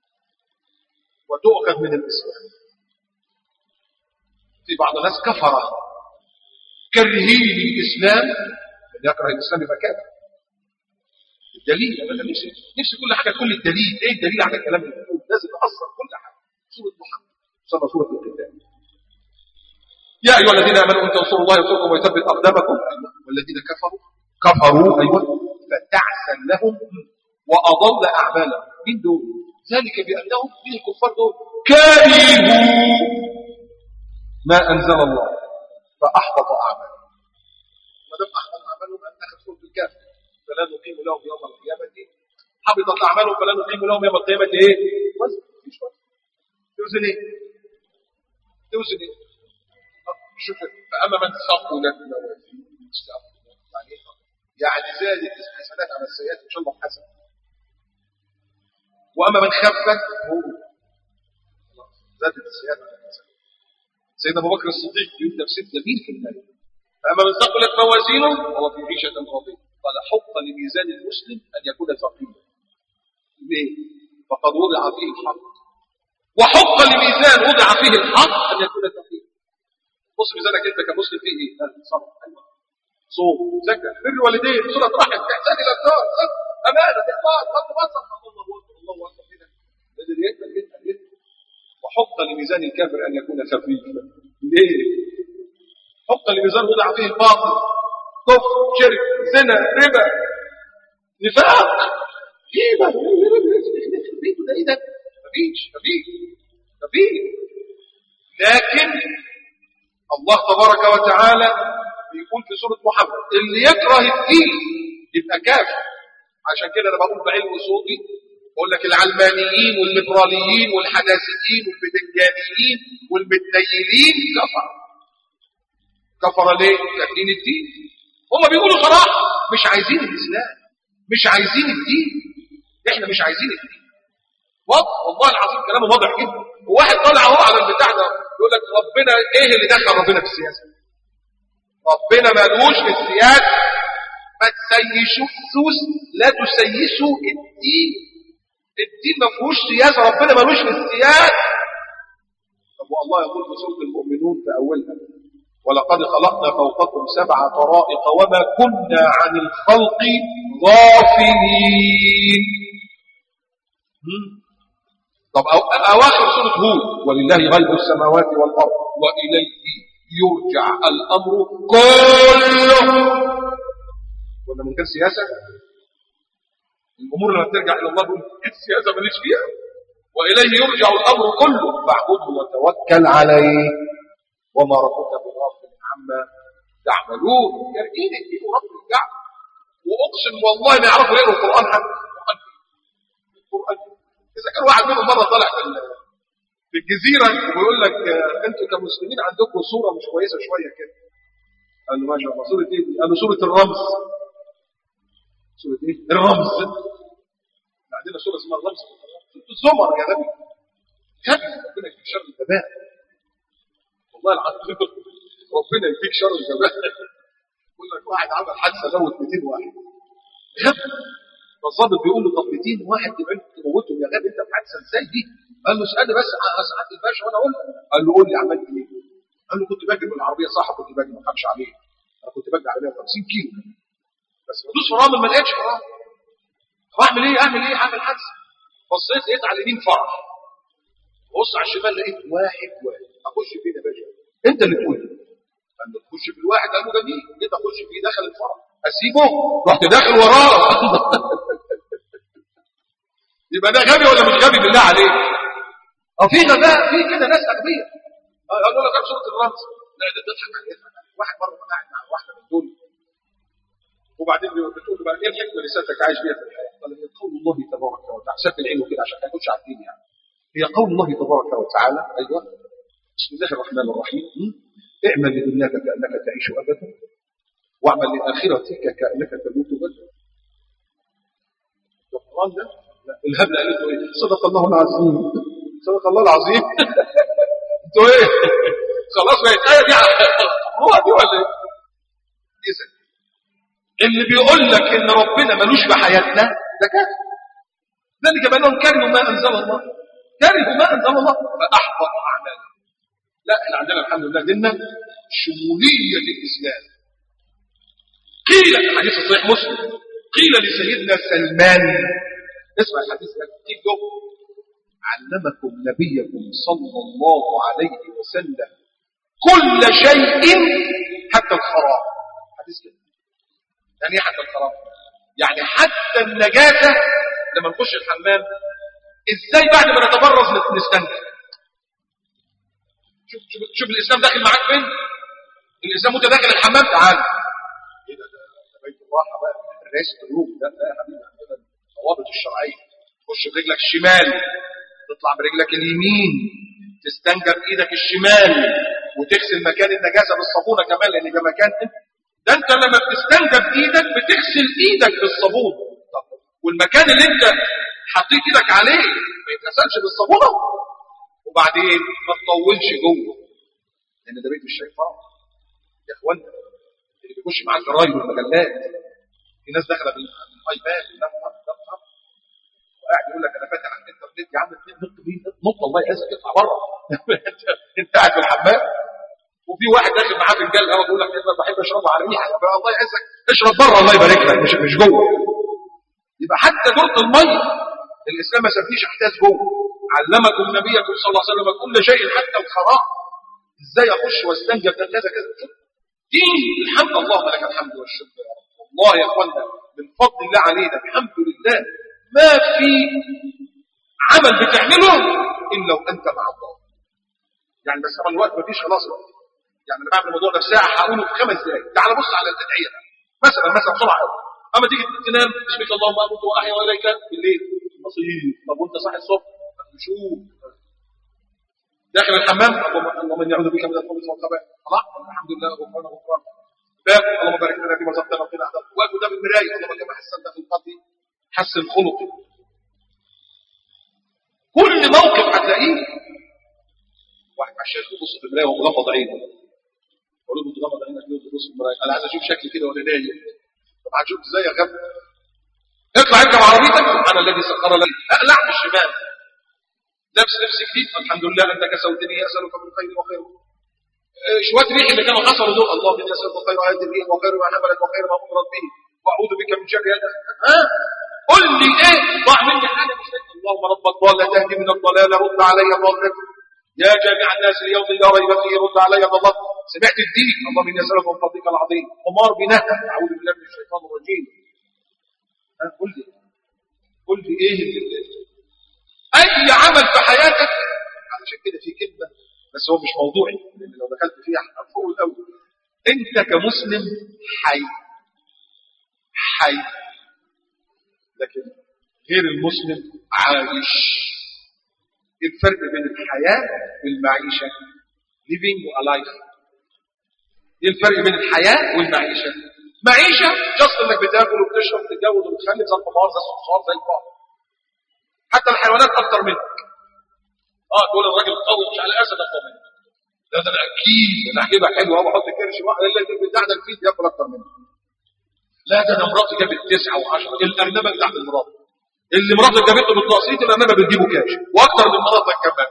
S1: وتؤخذ من الاسلام في بعض الناس كفره كرهين الاسلام من يكره الاسلام يبقى كافر الدليل انا نفسي نفسي كل حاجه تقول لي الدليل ايه الدليل على الكلام اللي بتقوله لازم اصلا كل حاجه سوره محمد صلى سوره القتال يا ايها الذين امنوا ان تنصروا الله ينصركم ويثبت اقدامكم أيوة. والذين كفروا كفروا ايوه فتعسا لهم واضل اعمالهم من دول ذلك بانهم من الكفار دول كرهوا ما انزل الله فاحبط اعمالهم ما دام احبط اعمالهم ان اخذ سوره الكهف فلا نقيم لهم يوم القيامه حبطت اعمالهم فلا نقيم لهم يوم القيامه ايه؟ وزن مفيش وزن توزن ايه؟ توزن ايه؟ شوف فاما من ثقلت موازينه يعني زادت الحسنات على السيئات ان شاء الله حسن واما من خفت هو خلاص زادت السيئات على الحسنات سيدنا ابو بكر الصديق يقول تفسير جميل في الايه فاما من ثقلت موازينه فهو في عيشه راضيه قال حق لميزان المسلم ان يكون ثقيلا ليه؟ فقد وضع فيه الحق وحق لميزان وضع فيه الحق ان يكون ثقيلا بص ميزانك انت كمسلم فيه ايه؟ صبر ايوه صوم زكاه بر والدين صله رحم احسان الى الدار صدق امانه اخلاص غض بصر الله اكبر الله اكبر كده لازم يكبر جدا جدا وحق لميزان الكافر ان يكون خفيفا ليه؟ حق لميزان وضع فيه الباطل كفر شرك زنا ربا نفاق غيبه ده ايه ده؟ مفيش مفيش مفيش لكن الله تبارك وتعالى بيقول في سورة محمد اللي يكره الدين يبقى كافر عشان كده انا بقول بعلم صوتي بقول لك العلمانيين والليبراليين والحداثيين والبدنجانيين والمتنيلين كفر كفر ليه؟ كافرين الدين هم بيقولوا صراحة مش عايزين الإسلام مش عايزين الدين احنا مش عايزين الدين واضح والله العظيم كلامه واضح جدا وواحد طالع اهو على البتاع ده يقول لك ربنا ايه اللي دخل ربنا في السياسه ربنا مالوش في السياسه ما تسيسوش لا تسيسوا الدين الدين ما فيهوش سياسه ربنا مالوش في السياسه طب والله يقول في سوره المؤمنون في اولها ولقد خلقنا فوقكم سبع طرائق وما كنا عن الخلق غافلين طب أواخر سورة هود ولله غيب السماوات والأرض وإليه يرجع الأمر كله ولا من غير سياسة الأمور لما ترجع إلى الله بيقول السياسة ماليش فيها وإليه يرجع الأمر كله فاعبده وتوكل عليه وما ربك بغافل عما تعملون يرجين الدين رب الكعبة وأقسم والله ما يعرفوا يقروا القرآن حتى القرآن إذا كان واحد منهم مرة طالع في في الجزيرة ويقول لك أنتوا كمسلمين عندكم صورة مش كويسة شوية كده قال له ما شاء الله صورة إيه؟ قال له صورة الرمز صورة إيه؟ الرمز عندنا صورة اسمها الرمز صورة الزمر يا نبي كيف ربنا يكفيك شر الغباء والله العظيم ربنا يكفيك شر الغباء يقول لك واحد عمل حادثة موت 200 واحد غبي فالظابط بيقول له طب 200 واحد تبقى تموتهم يا غبي انت في حادثه ازاي دي؟ قال له اسالني بس سعاده الباشا وانا اقول قال له قول لي عملت ايه؟ قال له كنت باجي بالعربيه صح كنت باجي ما تخافش عليه انا كنت باجي على 150 كيلو بس بدوس فرامل ما لقيتش فرامل طب اعمل ايه؟ اعمل ايه؟ اعمل حادثه بصيت لقيت على اليمين فرح بص على الشمال لقيت واحد واحد اخش فين يا باشا؟ انت اللي تقول لي قال له تخش في الواحد قال له جميل جيت اخش فيه دخل الفرح اسيبه رحت داخل وراه يبقى ده غبي ولا مش غبي بالله عليك اه في غباء في كده ناس اغبياء قالوا لك سوره الرمز لا ده تضحك عليه واحد مره قاعد مع واحده من دول وبعدين بتقول له بقى ايه الحكمه اللي سيادتك عايش بيها في الحياه؟ قال هي قول الله تبارك وتعالى سد العين كده عشان ما يكونش عارفين يعني هي قول الله تبارك وتعالى ايوه بسم الله الرحمن الرحيم اعمل لدنياك كانك تعيش ابدا واعمل لاخرتك كانك تموت غدا القران ده الهبله قالت له ايه صدق الله العظيم صدق الله العظيم انتوا ايه خلاص بقت ايه دي هو دي ولا ايه اذا اللي بيقول لك ان ربنا ملوش في حياتنا ده كافر ذلك بانهم كرهوا ما انزل الله كرهوا ما انزل الله فاحبط اعمالهم لا احنا عندنا الحمد لله ديننا شموليه الاسلام قيل في حديث صحيح مسلم قيل لسيدنا سلمان اسمع الحديث ده كتير جو علمكم نبيكم صلى الله عليه وسلم كل شيء حتى الخراب حديث كده يعني ايه حتى الخراب يعني حتى النجاسة لما نخش الحمام ازاي بعد ما نتبرز نستنجد شوف شوف شوف الاسلام داخل معاك فين الاسلام وانت داخل الحمام تعال ايه ده ده بيت الراحه بقى الرئيس الروم ده ده يا حبيبي عندنا الضوابط الشرعيه تخش برجلك الشمال تطلع برجلك اليمين تستنجر بايدك الشمال وتغسل مكان النجاسه بالصابونه كمان لان ده مكان ده انت لما بتستنجى بايدك بتغسل ايدك بالصابون طب والمكان اللي انت حطيت ايدك عليه ما يتغسلش بالصابونه وبعدين ما تطولش جوه لان ده بيت الشيطان يا اخوانا اللي بيخش معاه الجرايد والمجلات في ناس داخله بالايباد واللابتوب واللابتوب وقاعد يقول لك انا فاتح على الانترنت يا عم نط مين نط الله يعزك اطلع بره انت قاعد في الحمام وفي واحد داخل معاه فنجان قهوه بيقول لك انا بحب اشربه على ريحه الله يعزك اشرب بره الله يبارك لك مش مش جوه يبقى حتى دورة الميه الاسلام ما سابليش احداث جوه علمكم نبيكم صلى الله عليه وسلم كل شيء حتى الخراء ازاي اخش واستنجى كذا كذا دين الحمد الله لك الحمد والشكر يا رب والله يا اخوانا من فضل الله علينا الحمد لله ما في عمل بتعمله الا وانت مع الله يعني بس طبعا الوقت مفيش خلاص وقت يعني انا بعمل الموضوع ده في ساعه هقوله في خمس دقائق تعال بص على الادعيه مثلا مثلا بسرعه قوي اما تيجي تنام بسمك اللهم اموت واحيا واليك بالليل بسيط طب وانت صاحي الصبح شوف داخل الحمام اللهم اني اعوذ بك من الخبث والخبائث خلاص الحمد لله غفران غفران باب اللهم بارك لنا فيما رزقتنا وقنا عذاب واقف قدام المرايه اللهم كما حسنت في القتل حسن خلقي كل موقف هتلاقيه واحد على الشيخ يبص في المرايه وهو مغمض عينه بقول له بتغمض عينك ليه وتبص في المرايه انا عايز اشوف شكلي كده وانا نايم طب هتشوف ازاي يا غبي اطلع انت بعربيتك سبحان الذي سخر لك اقلع بالشمال لابس لبس جديد الحمد لله انت كسوتني اسالك من خير وخير شويه ريح اللي كانوا حصلوا دول اللهم اني اسالك خير هذه الريح وخير ما حملت وخير ما امرت به واعوذ بك من شر هذا ها قل لي ايه ضاع مني حاجه مش فاكر اللهم رب الضاله تهدي من الضلاله رد علي ضالتي يا جامع الناس اليوم لا ريب فيه رد علي ضلالتي سمعت الدين اللهم اني اسالك من فضلك العظيم قمار بنهى اعوذ بالله من الشيطان الرجيم ها قل لي قل لي ايه اللي اي عمل في حياتك علشان كده في كلمه بس هو مش موضوعي لان لو دخلت فيها هتفوق الاول انت كمسلم حي حي لكن غير المسلم عايش ايه الفرق بين الحياه والمعيشه living alive ايه الفرق بين الحياه والمعيشه معيشه جاست انك بتاكل وبتشرب وتتجوز وبتخلف زي الكبار زي الصغار زي الكبار حتى الحيوانات اكتر منك اه تقول الراجل قوي مش على اسد اكتر منك لا ده انا اكيد انا هجيبها حلوه واحط كرش واحد لا ده بتاع ده الفيل ياكل اكتر منك لا ده انا مراتي جابت تسعه وعشره الارنبه بتاعت المرات اللي مراتك جابته بالتقسيط الارنبه بتجيبه كاش واكتر من مراتك كمان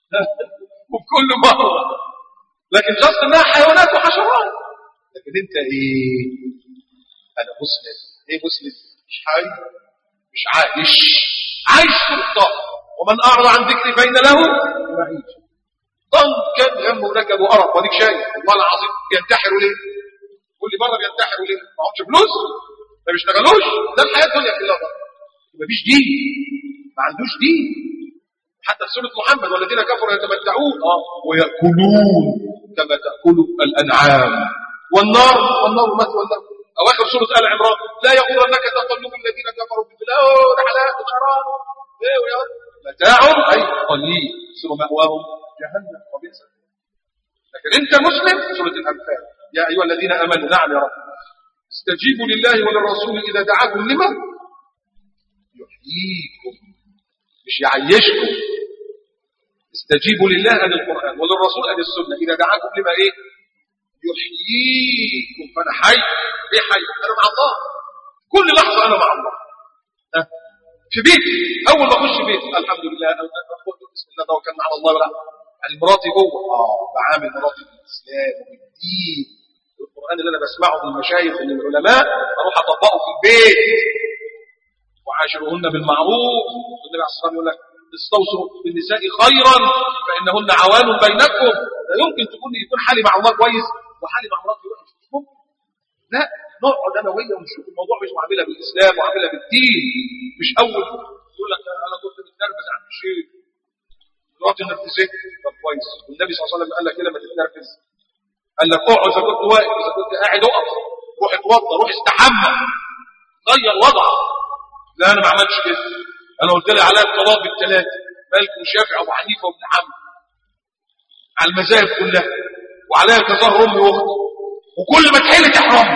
S1: وبكل مره لكن جاست انها حيوانات وحشرات لكن انت ايه انا مسلم ايه مسلم مش حي مش عايش عايش في الطاقة ومن أعرض عن ذكري فإن له معيشة ضنكا هم وركب وقرف وديك شايف والله العظيم بينتحروا ليه؟ قول لي بره بينتحروا ليه؟ ما عندش فلوس؟ ما بيشتغلوش؟ ده الحياة الدنيا كلها بره مفيش دين ما عندوش دين حتى في سورة محمد والذين كفروا يتمتعون اه ويأكلون كما تأكل الأنعام والنار والنار مثوى لهم أواخر سورة آل عمران لا يغرنك تقلب الذين كفروا في البلاد رحلات شراب ايه ويا متاع أي قليل ثم مأواهم جهنم وبئس لكن أنت مسلم سورة الأنفال يا أيها الذين آمنوا نعم يا رب استجيبوا لله وللرسول إذا دعاكم لما يحييكم مش يعيشكم استجيبوا لله عن القرآن وللرسول عن السنة إذا دعاكم لما إيه يحييكم فأنا حي ليه حي أنا مع الله كل لحظة أنا مع الله ها؟ في بيتي أول ما أخش بيتي الحمد لله أنا أخوة بسم الله توكلنا على الله ولا يعني مراتي جوه اه بعامل مراتي بالإسلام وبالدين القرآن اللي أنا بسمعه من المشايخ ومن العلماء أروح أطبقه في البيت وعاشرهن بالمعروف والنبي عليه الصلاة والسلام يقول لك استوصوا بالنساء خيرا فإنهن عوان بينكم لا يمكن تكون يكون حالي مع الله كويس وحالي مع مراتي وحش مش ممكن لا نقعد انا وهي ونشوف الموضوع مش معامله بالاسلام وعامله بالدين مش اول يقول لك انا كنت متنرفز عن الشيخ دلوقتي نرفزت طب كويس والنبي صلى الله عليه وسلم قال لك كده ما تتنرفز قال لك اقعد اذا كنت واقف اذا كنت قاعد اقف روح اتوضى روح استحمى غير وضعك لا انا ما عملتش كده انا قلت لي عليها الطلاق بالثلاثه مالك وشافعي وابو حنيفه وابن حنبل على المذاهب كلها وعليها تظاهر امي واختي وكل ما تحل تحرم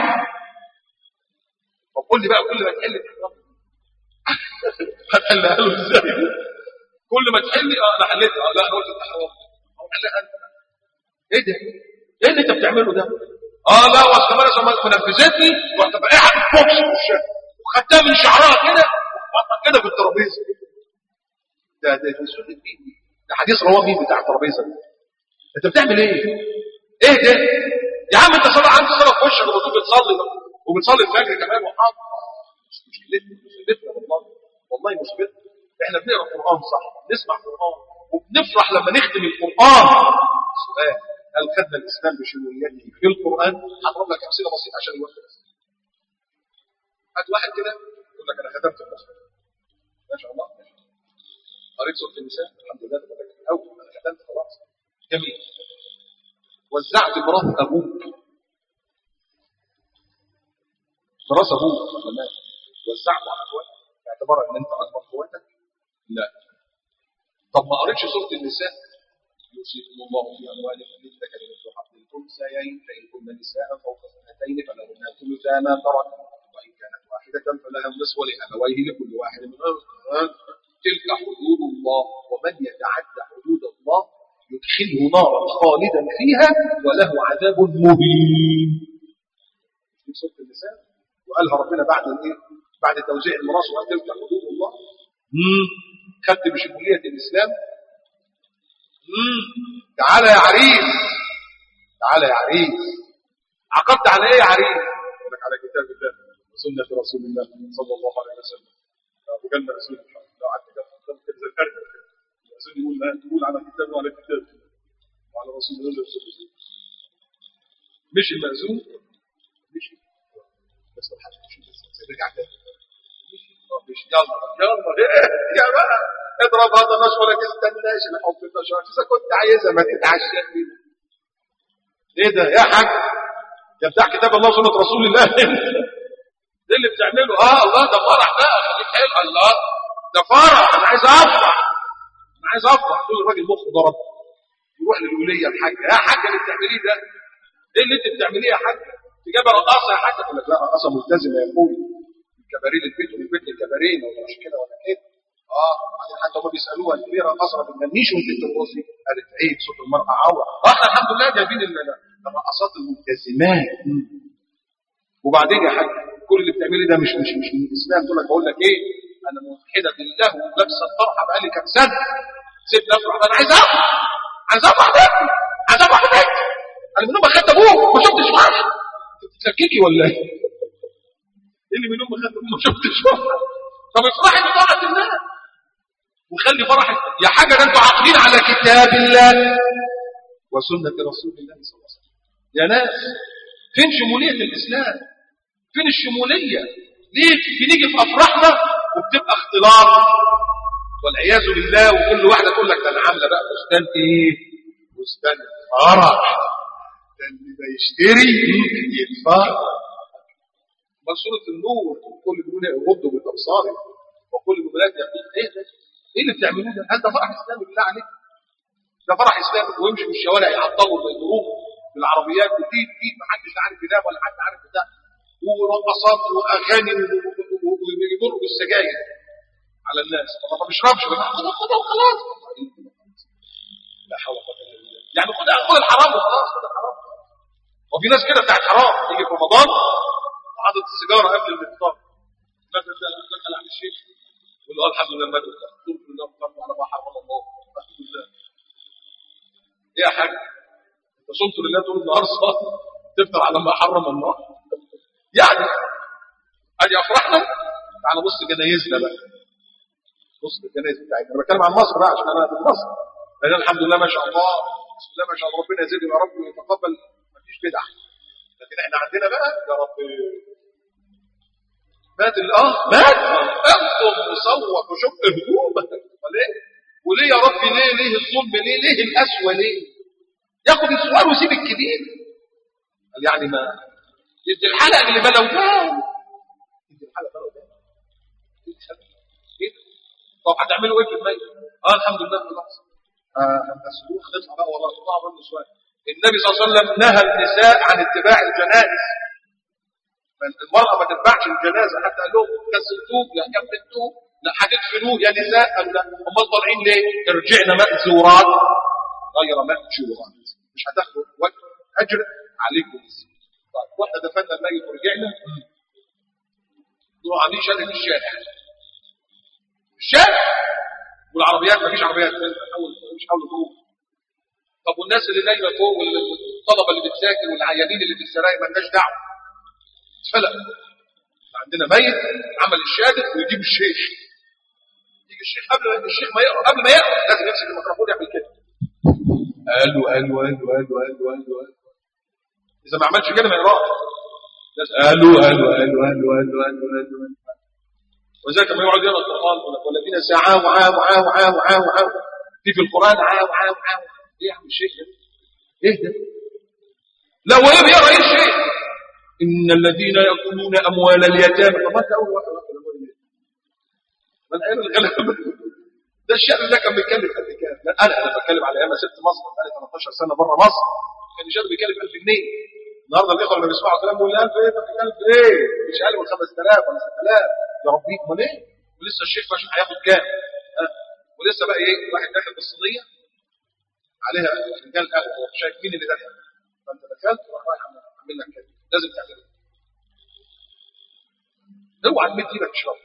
S1: طب قول لي بقى كل ما تحل تحرم هتحلها له ازاي كل ما تحل اه انا حليت اه لا انا قلت تحرم أو حلها انت ايه ده ايه اللي انت بتعمله ده اه لا واصل ما انا منفذتني رحت بقى قاعد بوكس في وشها وخدتها من شعرها كده وحطها كده في الترابيزه ده ده ده سنه مين دي؟ ده حديث رواه مين بتاع الترابيزه ده انت بتعمل ايه ايه ده يا عم انت صلاه عندي صلاه في وشك وبتقول بتصلي وبتصلي الفجر كمان وحاضر مش مشكلتنا مصيبتنا والله والله مصيبتنا احنا بنقرا القران صح نسمع القران وبنفرح لما نختم القران سؤال هل خدنا الاسلام بشموليته في القران هضرب لك امثله بسيطه عشان الوقت بس هات واحد كده يقول لك انا ختمت المصحف ما شاء الله ما شاء الله. قريت سوره النساء الحمد لله تبارك الاول انا ختمت خلاص جميل وزعت ميراث ابوك ميراث ابوك تمام وزعته على اخواتك باعتبار ان انت اكبر اخواتك لا طب ما قريتش سوره النساء يوصيكم الله في اموالكم للذكر مثل حظ الانثيين فان كن نساء فوق اثنتين فلهن ثلثا ما ترك وان كانت واحده فلها النصف ولابويه لكل واحد منهما تلك حدود الله ومن يتعد حدود الله يدخله نارا خالدا فيها وله عذاب مهين في سوره النساء وقالها ربنا بعد الايه بعد توزيع الميراث وقال تلك حدود الله مم. خدت بشموليه الاسلام مم. تعالى يا عريس تعالى يا عريس عقدت على ايه يا عريس يقول لك على كتاب الله وسنه رسول الله صلى الله عليه وسلم ابو جنة رسول الله لو قعدت كده قدام كده زي الكرد الرسول يقول لا تقول على كتاب وعلى كتاب وعلى رسول الله رسول الله مش المأذون مشي بس الحاج مشي بس رجع تاني مشي اه مشي يلا يلا ايه يا بقى اضرب هذا الناس ولا تستناش الحب النشاط اذا كنت عايزها ما تتعشى بيها ايه ده يا حاج يا بتاع كتاب الله وسنه رسول الله ايه اللي بتعمله اه الله ده فرح ده خليك حلو الله ده فرح انا عايز افرح انا عايز افرح تقول الراجل مخه ضرب يروح للوليه الحاجه يا حاجه اللي بتعمليه ده ايه اللي انت بتعمليه يا حاجه تجيبها رقاصه يا حاجه تقول لك لا رقاصه ملتزمه يا اخوي الكباريه للبيت ومن البيت للكباريه ولا مش كده ولا كده اه بعدين حتى هم بيسالوها انت ليه رقاصه ما بتغنيش وانت بترقصي قالت عيب صوت المراه عوره اه احنا الحمد لله جايبين ال- الرقصات الملتزمات وبعدين يا حاج كل اللي بتعملي ده مش مش مش من الاسلام تقول لك بقول لك ايه انا موحده بالله ولابسه الطرحه بقالي كام سنه سيبني افرح انا عايز افرح عايز افرح بنتي عايز افرح بنتي انا من يوم ما خدت ابوك ما شفتش فرح انت بتتلككي ولا ايه؟ ايه اللي من يوم ما خدت ابوك ما شفتش فرح طب افرحي بطاعه الله وخلي فرحك يا حاجه ده انتوا عاقلين على كتاب الله وسنه رسول الله صلى الله عليه وسلم يا ناس فين شموليه الاسلام فين الشموليه ليه بنيجي في افراحنا وبتبقى اختلاط والعياذ بالله وكل واحده تقول لك ده انا عامله بقى فستان ايه فستان فرح ده اللي بيشتري يتفرح امال سوره النور كل بيقول يغضوا بالابصار وكل المؤمنات يقول ايه ده ايه اللي بتعملوه ده هل ده فرح اسلامي بالله عليك ده فرح اسلامي ويمشي في الشوارع يعطلوا ويضروه بالعربيات وتيت تيت محدش عارف ده ولا حد عارف ده ورقصات واغاني ويمروا بالسجاير على الناس طب ما بيشربش بقى خدها خدها وخلاص لا حول ولا قوه الا بالله يعني خدها خد الحرام وخلاص خد الحرام وفي ناس كده بتاعت حرام يجي في رمضان وحاطط السيجاره قبل الافطار مثلا ده دخل على الشيخ يقول له الحمد لله ما دخل الحمد لله وقرب على ما حرم الله الحمد لله ايه يا حاج انت صمت لله طول النهار صلاه تفطر على ما حرم الله يعني ادي افرحنا تعالى بص جنايزنا بقى بص الجنايز بتاعتنا انا بتكلم عن مصر بقى عشان انا في مصر لان الحمد لله ما شاء الله بسم الله ما شاء الله ربنا يزيد يا رب ويتقبل ما فيش بدع لكن احنا عندنا بقى يا رب مات اه مات انتم مصوت وشق هدومك وليه وليه يا رب ليه ليه الظلم ليه ليه القسوه ليه ياخد السؤال ويسيب الكبير قال يعني ما يدي الحلقه اللي بلو ده يدي الحلقه بلو ده طب هتعملوا ايه في الميت؟ اه الحمد لله خلاص آه بس هو هنطلع بقى والله نطلع برضه شويه ان النبي صلى الله عليه وسلم نهى النساء عن اتباع الجنائز المرأة ما تتبعش الجنازة حتى قال لهم غسلتوه لا كفنتوه لا هتدفنوه يا نساء قالوا لا امال طالعين ليه؟ ارجعنا مأزورات غير مأجورات مش هتاخدوا وقت أجر عليكم طيب واحنا دفنا الميت ورجعنا نروح عاملين شارع في الشارع الشارع والعربيات مفيش عربيات حاول مش حاول تروح طب والناس اللي نايمه فوق والطلبه اللي بتذاكر والعيانين اللي في السراير مالناش دعوه فلا عندنا ميت عمل الشهاده ويجيب الشيخ يجي الشيخ قبل ما الشيخ ما يقرا قبل ما يقرا لازم يمسك الميكروفون يعمل كده قالوا قالوا قالوا قالوا قالوا قالوا اذا ما عملش كده ما يقراش قالوا قالوا قالوا قالوا قالوا قالوا قالوا وذلك لما يقعد يقرا القران يقول لك والذين سعوا وعاوا وعاوا وعاوا وعاوا وعاوا في في القران عاوا وعاوا وعاوا ايه يا عم الشيخ ده؟ ايه ده؟ لا وهي بيقرا ايه الشيخ؟ ان الذين ياكلون اموال اليتامى طب ما انت اول واحد واخد اموال اليتامى ما الايام الغلابه ده الشاب ده كان بيتكلم قد كام؟ انا انا بتكلم على ايام ست مصر بقالي 13 سنه بره مصر كان الشاب بيتكلم 1000 جنيه النهارده الاخوه لما بيسمعوا كلام بيقول 1000 ايه طب 1000 ايه؟ مش اقل من 5000 ولا 6000 يا ربي امال ايه؟ ولسه الشيخ مش هياخد كام؟ ها؟ ولسه بقى ايه؟ واحد داخل بالصينيه عليها فنجان قهوه هو شايف مين اللي دخل فانت دخلت وراح رايح عامل لك كده لازم تعمله اوعى تمد ايدك تشرب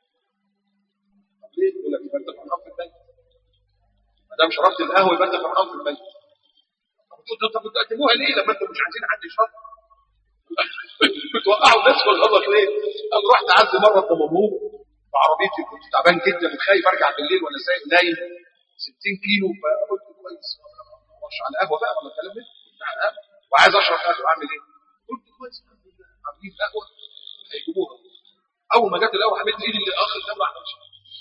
S1: طب ليه؟ يقول لك يبقى انت فرحان في البيت ما دام شربت القهوه يبقى انت فرحان في البيت طب طب بتقدموها ليه لما انتم مش عايزين حد يشرب بتوقعوا الناس في الغلط ليه؟ انا رحت اعزي مره الضمامور بعربيتي كنت تعبان جدا وخايف ارجع بالليل وانا سايق نايم 60 كيلو فقلت كويس مش على قهوه بقى ولا الكلام ده على قهوه وعايز اشرب قهوه اعمل ايه؟ قلت كويس الحمد لله عاملين قهوه هيجيبوها اول ما جت القهوه عملت ايدي للاخ اللي ما عملش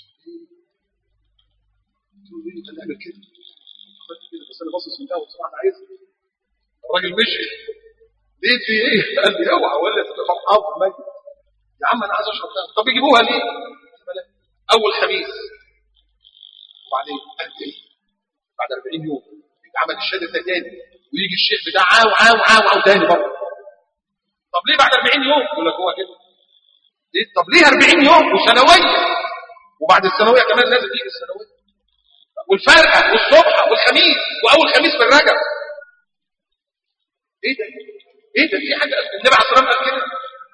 S1: قلت له ليه تعمل كده؟ عملت كده بس انا باصص من القهوه بصراحه عايز الراجل مشي ليه في ايه؟ قال لي اوعى ولا تبقى فرحان في المجد يا عم انا عايز اشرب قهوه طب يجيبوها ليه؟ اول خميس وبعدين قد ايه؟ بعد 40 يوم يتعمل الشهاده ده تاني ويجي الشيخ بتاع عاو عاو عاو عاو تاني برضه طب ليه بعد 40 يوم؟ يقول لك هو كده ليه؟ طب ليه 40 يوم وسنويه؟ وبعد السنويه كمان لازم تيجي السنويه والفرقه والصبح والخميس واول خميس في الرجب ايه ده؟ ايه ده؟ في حاجه النبي عليه الصلاه والسلام قال كده؟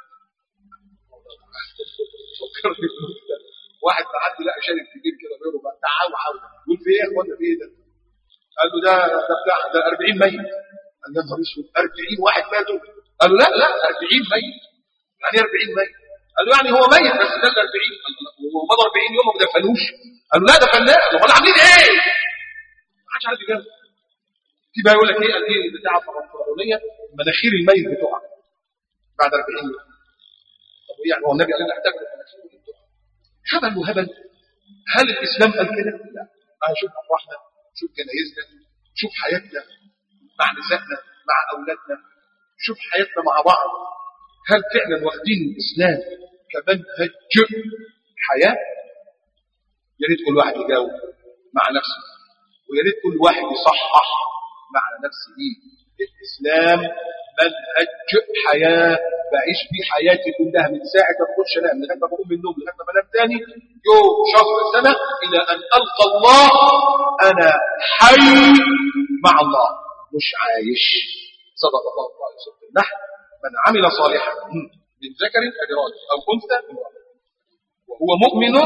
S1: فكرني بنكته واحد معدي لقى شارب كبير كده غيره بقى تعال وعاود يقول في ايه يا اخوانا في ايه ده؟ قال له ده ده بتاع ده 40 ميت قال له يا نهار اسود 40 واحد ماتوا قال له لا لا 40 ميت يعني 40 ميت قال له يعني هو ميت بس ده 40 قال له هو مضى 40 يوم ما دفنوش قال له لا دفناه قال له امال عاملين ايه؟ ما حدش عارف يجاوب في بقى يقول لك ايه قال ايه بتاع الفرعونيه مناخير الميت بتقع بعد 40 يوم طب يعني هو النبي قال لنا احتاج مناخير هبل وهبل هل الاسلام قال كده؟ لا انا شوف افراحنا شوف جنايزنا شوف حياتنا مع نسائنا مع اولادنا شوف حياتنا مع بعض هل فعلا واخدين الاسلام كمنهج حياه؟ يا ريت كل واحد يجاوب مع نفسه ويا ريت كل واحد يصحح مع نفسه الاسلام منهج حياه بعيش فيه حياتي كلها من ساعه ما بخش انام لغايه ما بقوم من النوم لغايه ما بنام تاني يوم شهر سنه الى ان القى الله انا حي مع الله مش عايش صدق الله في سوره النحل من عمل صالحا من ذكر اجراد او انثى وهو مؤمن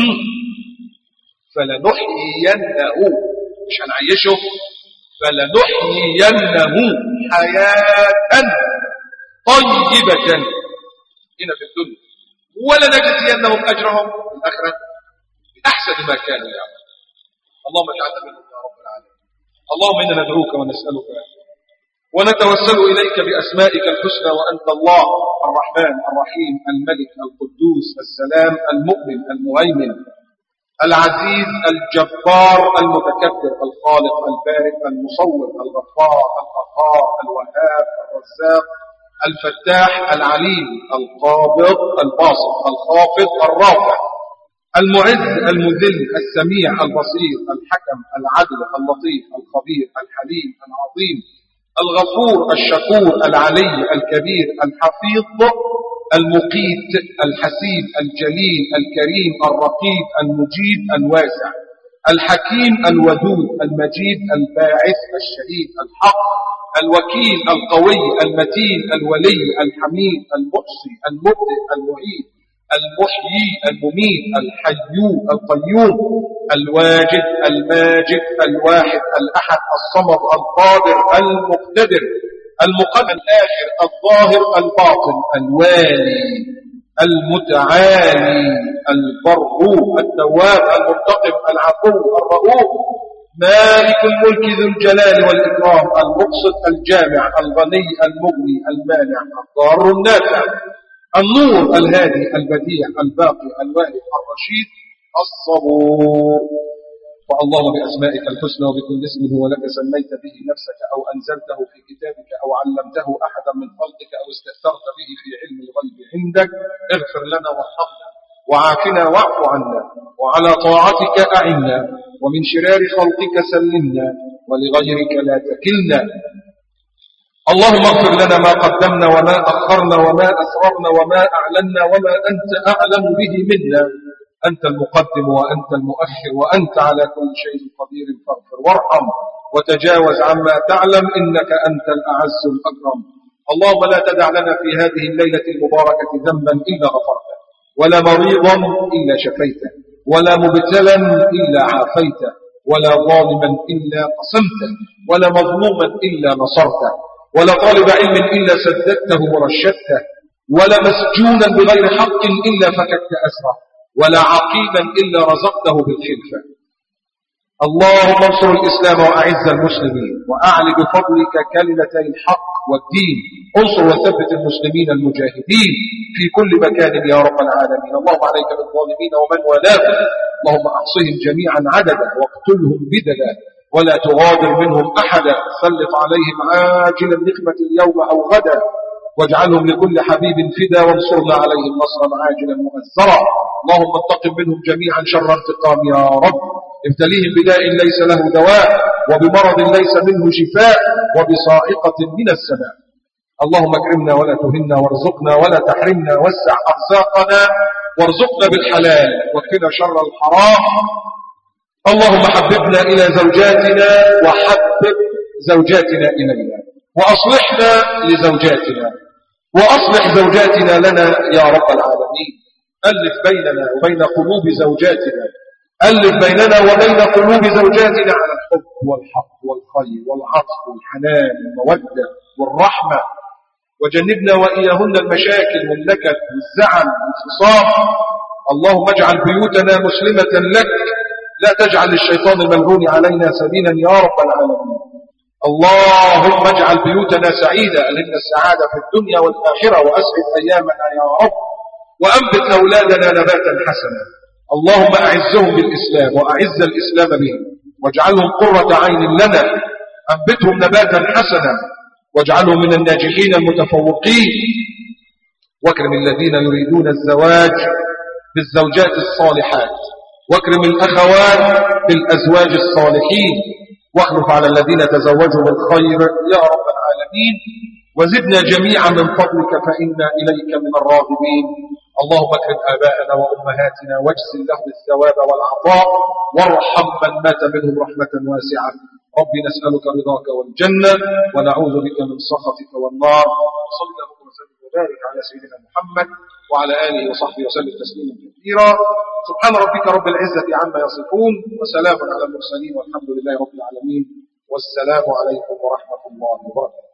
S1: فلنحيينه مش هنعيشه فلنحيينه حياه طيبة هنا في الدنيا ولنجزينهم أجرهم في الآخرة بأحسن ما كانوا يعملون اللهم اجعلنا منهم يا رب العالمين اللهم إنا ندعوك ونسألك ونتوسل إليك بأسمائك الحسنى وأنت الله الرحمن الرحيم الملك القدوس السلام المؤمن المهيمن العزيز الجبار المتكبر الخالق البارئ المصور الغفار القهار الوهاب الرزاق الفتاح العليم القابض الباسط الخافض الرافع المعز المذل السميع البصير الحكم العدل اللطيف الخبير الحليم العظيم الغفور الشكور العلي الكبير الحفيظ المقيت الحسيب الجليل الكريم الرقيب المجيد الواسع الحكيم الودود المجيد الباعث الشهيد الحق الوكيل القوي المتين الولي الحميد المحصي المبدئ المعيد المحيي المميت الحي القيوم الواجد الماجد الواحد الأحد الصمد القادر المقتدر المقدم الآخر الظاهر الباطن الوالي المتعالي البر التواب المنتقم العفو الرؤوف مالك الملك ذو الجلال والإكرام المقصد الجامع الغني المغني المانع الضار النافع النور الهادي البديع الباقي الوالي الرشيد الصبور فالله بأسمائك الحسنى وبكل اسم هو لك سميت به نفسك أو أنزلته في كتابك أو علمته أحدا من خلقك أو استأثرت به في علم الغيب عندك اغفر لنا وارحمنا وعافنا واعف عنا وعلى طاعتك أعنا ومن شرار خلقك سلمنا ولغيرك لا تكلنا اللهم اغفر لنا ما قدمنا وما أخرنا وما أسررنا وما أعلنا وما أنت أعلم به منا أنت المقدم وأنت المؤخر وأنت على كل شيء قدير فاغفر وارحم وتجاوز عما تعلم إنك أنت الأعز الأكرم اللهم لا تدع لنا في هذه الليلة المباركة ذنبا إلا غفرته ولا مريضا إلا شفيته ولا مبتلا إلا عافيته ولا ظالما إلا قسمته ولا مظلوما إلا نصرته ولا طالب علم إلا سددته ورشدته ولا مسجونا بغير حق إلا فككت أسره ولا عقيما إلا رزقته بالخلفة اللهم انصر الإسلام وأعز المسلمين وأعل بفضلك كلمتي الحق والدين انصر وثبت المسلمين المجاهدين في كل مكان يا رب العالمين اللهم عليك بالظالمين ومن والاهم اللهم أحصهم جميعا عددا واقتلهم بدلا ولا تغادر منهم أحدا سلط عليهم عاجل النقمة اليوم أو غدا واجعلهم لكل حبيب فدا وانصرنا عليهم نصرا عاجلا مؤثرا اللهم انتقم منهم جميعا شر انتقام يا رب ابتليهم بداء ليس له دواء وبمرض ليس منه شفاء وبصاعقة من السماء اللهم اكرمنا ولا تهنا وارزقنا ولا تحرمنا وسع أرزاقنا وارزقنا بالحلال وكنا شر الحرام اللهم حببنا إلى زوجاتنا وحبب زوجاتنا إلينا وأصلحنا لزوجاتنا وأصلح زوجاتنا لنا يا رب العالمين ألف بيننا وبين قلوب زوجاتنا ألف بيننا وبين قلوب زوجاتنا على الحب والحق والخير والعطف والحنان والمودة والرحمة وجنبنا وإياهن المشاكل والنكد والزعل والخصام اللهم اجعل بيوتنا مسلمة لك لا تجعل للشيطان الملعون علينا سبيلا يا رب العالمين اللهم اجعل بيوتنا سعيدة ألهمنا السعادة في الدنيا والآخرة وأسعد أيامنا يا رب وأنبت أولادنا نباتا حسنا اللهم أعزهم بالإسلام وأعز الإسلام بهم واجعلهم قرة عين لنا أنبتهم نباتا حسنا واجعلهم من الناجحين المتفوقين واكرم الذين يريدون الزواج بالزوجات الصالحات واكرم الأخوات بالأزواج الصالحين واخلف على الذين تزوجوا بالخير يا رب العالمين وزدنا جميعا من فضلك فإنا إليك من الراغبين اللهم اكرم آباءنا وأمهاتنا واجزل لهم الثواب والعطاء وارحم من مات منهم رحمة واسعة ربي نسألك رضاك والجنة ونعوذ بك من سخطك والنار صلى الله وسلم وبارك على سيدنا محمد وعلى آله وصحبه وسلم تسليما كثيرا سبحان ربك رب العزة عما يصفون وسلام على المرسلين والحمد لله رب العالمين والسلام عليكم ورحمة الله وبركاته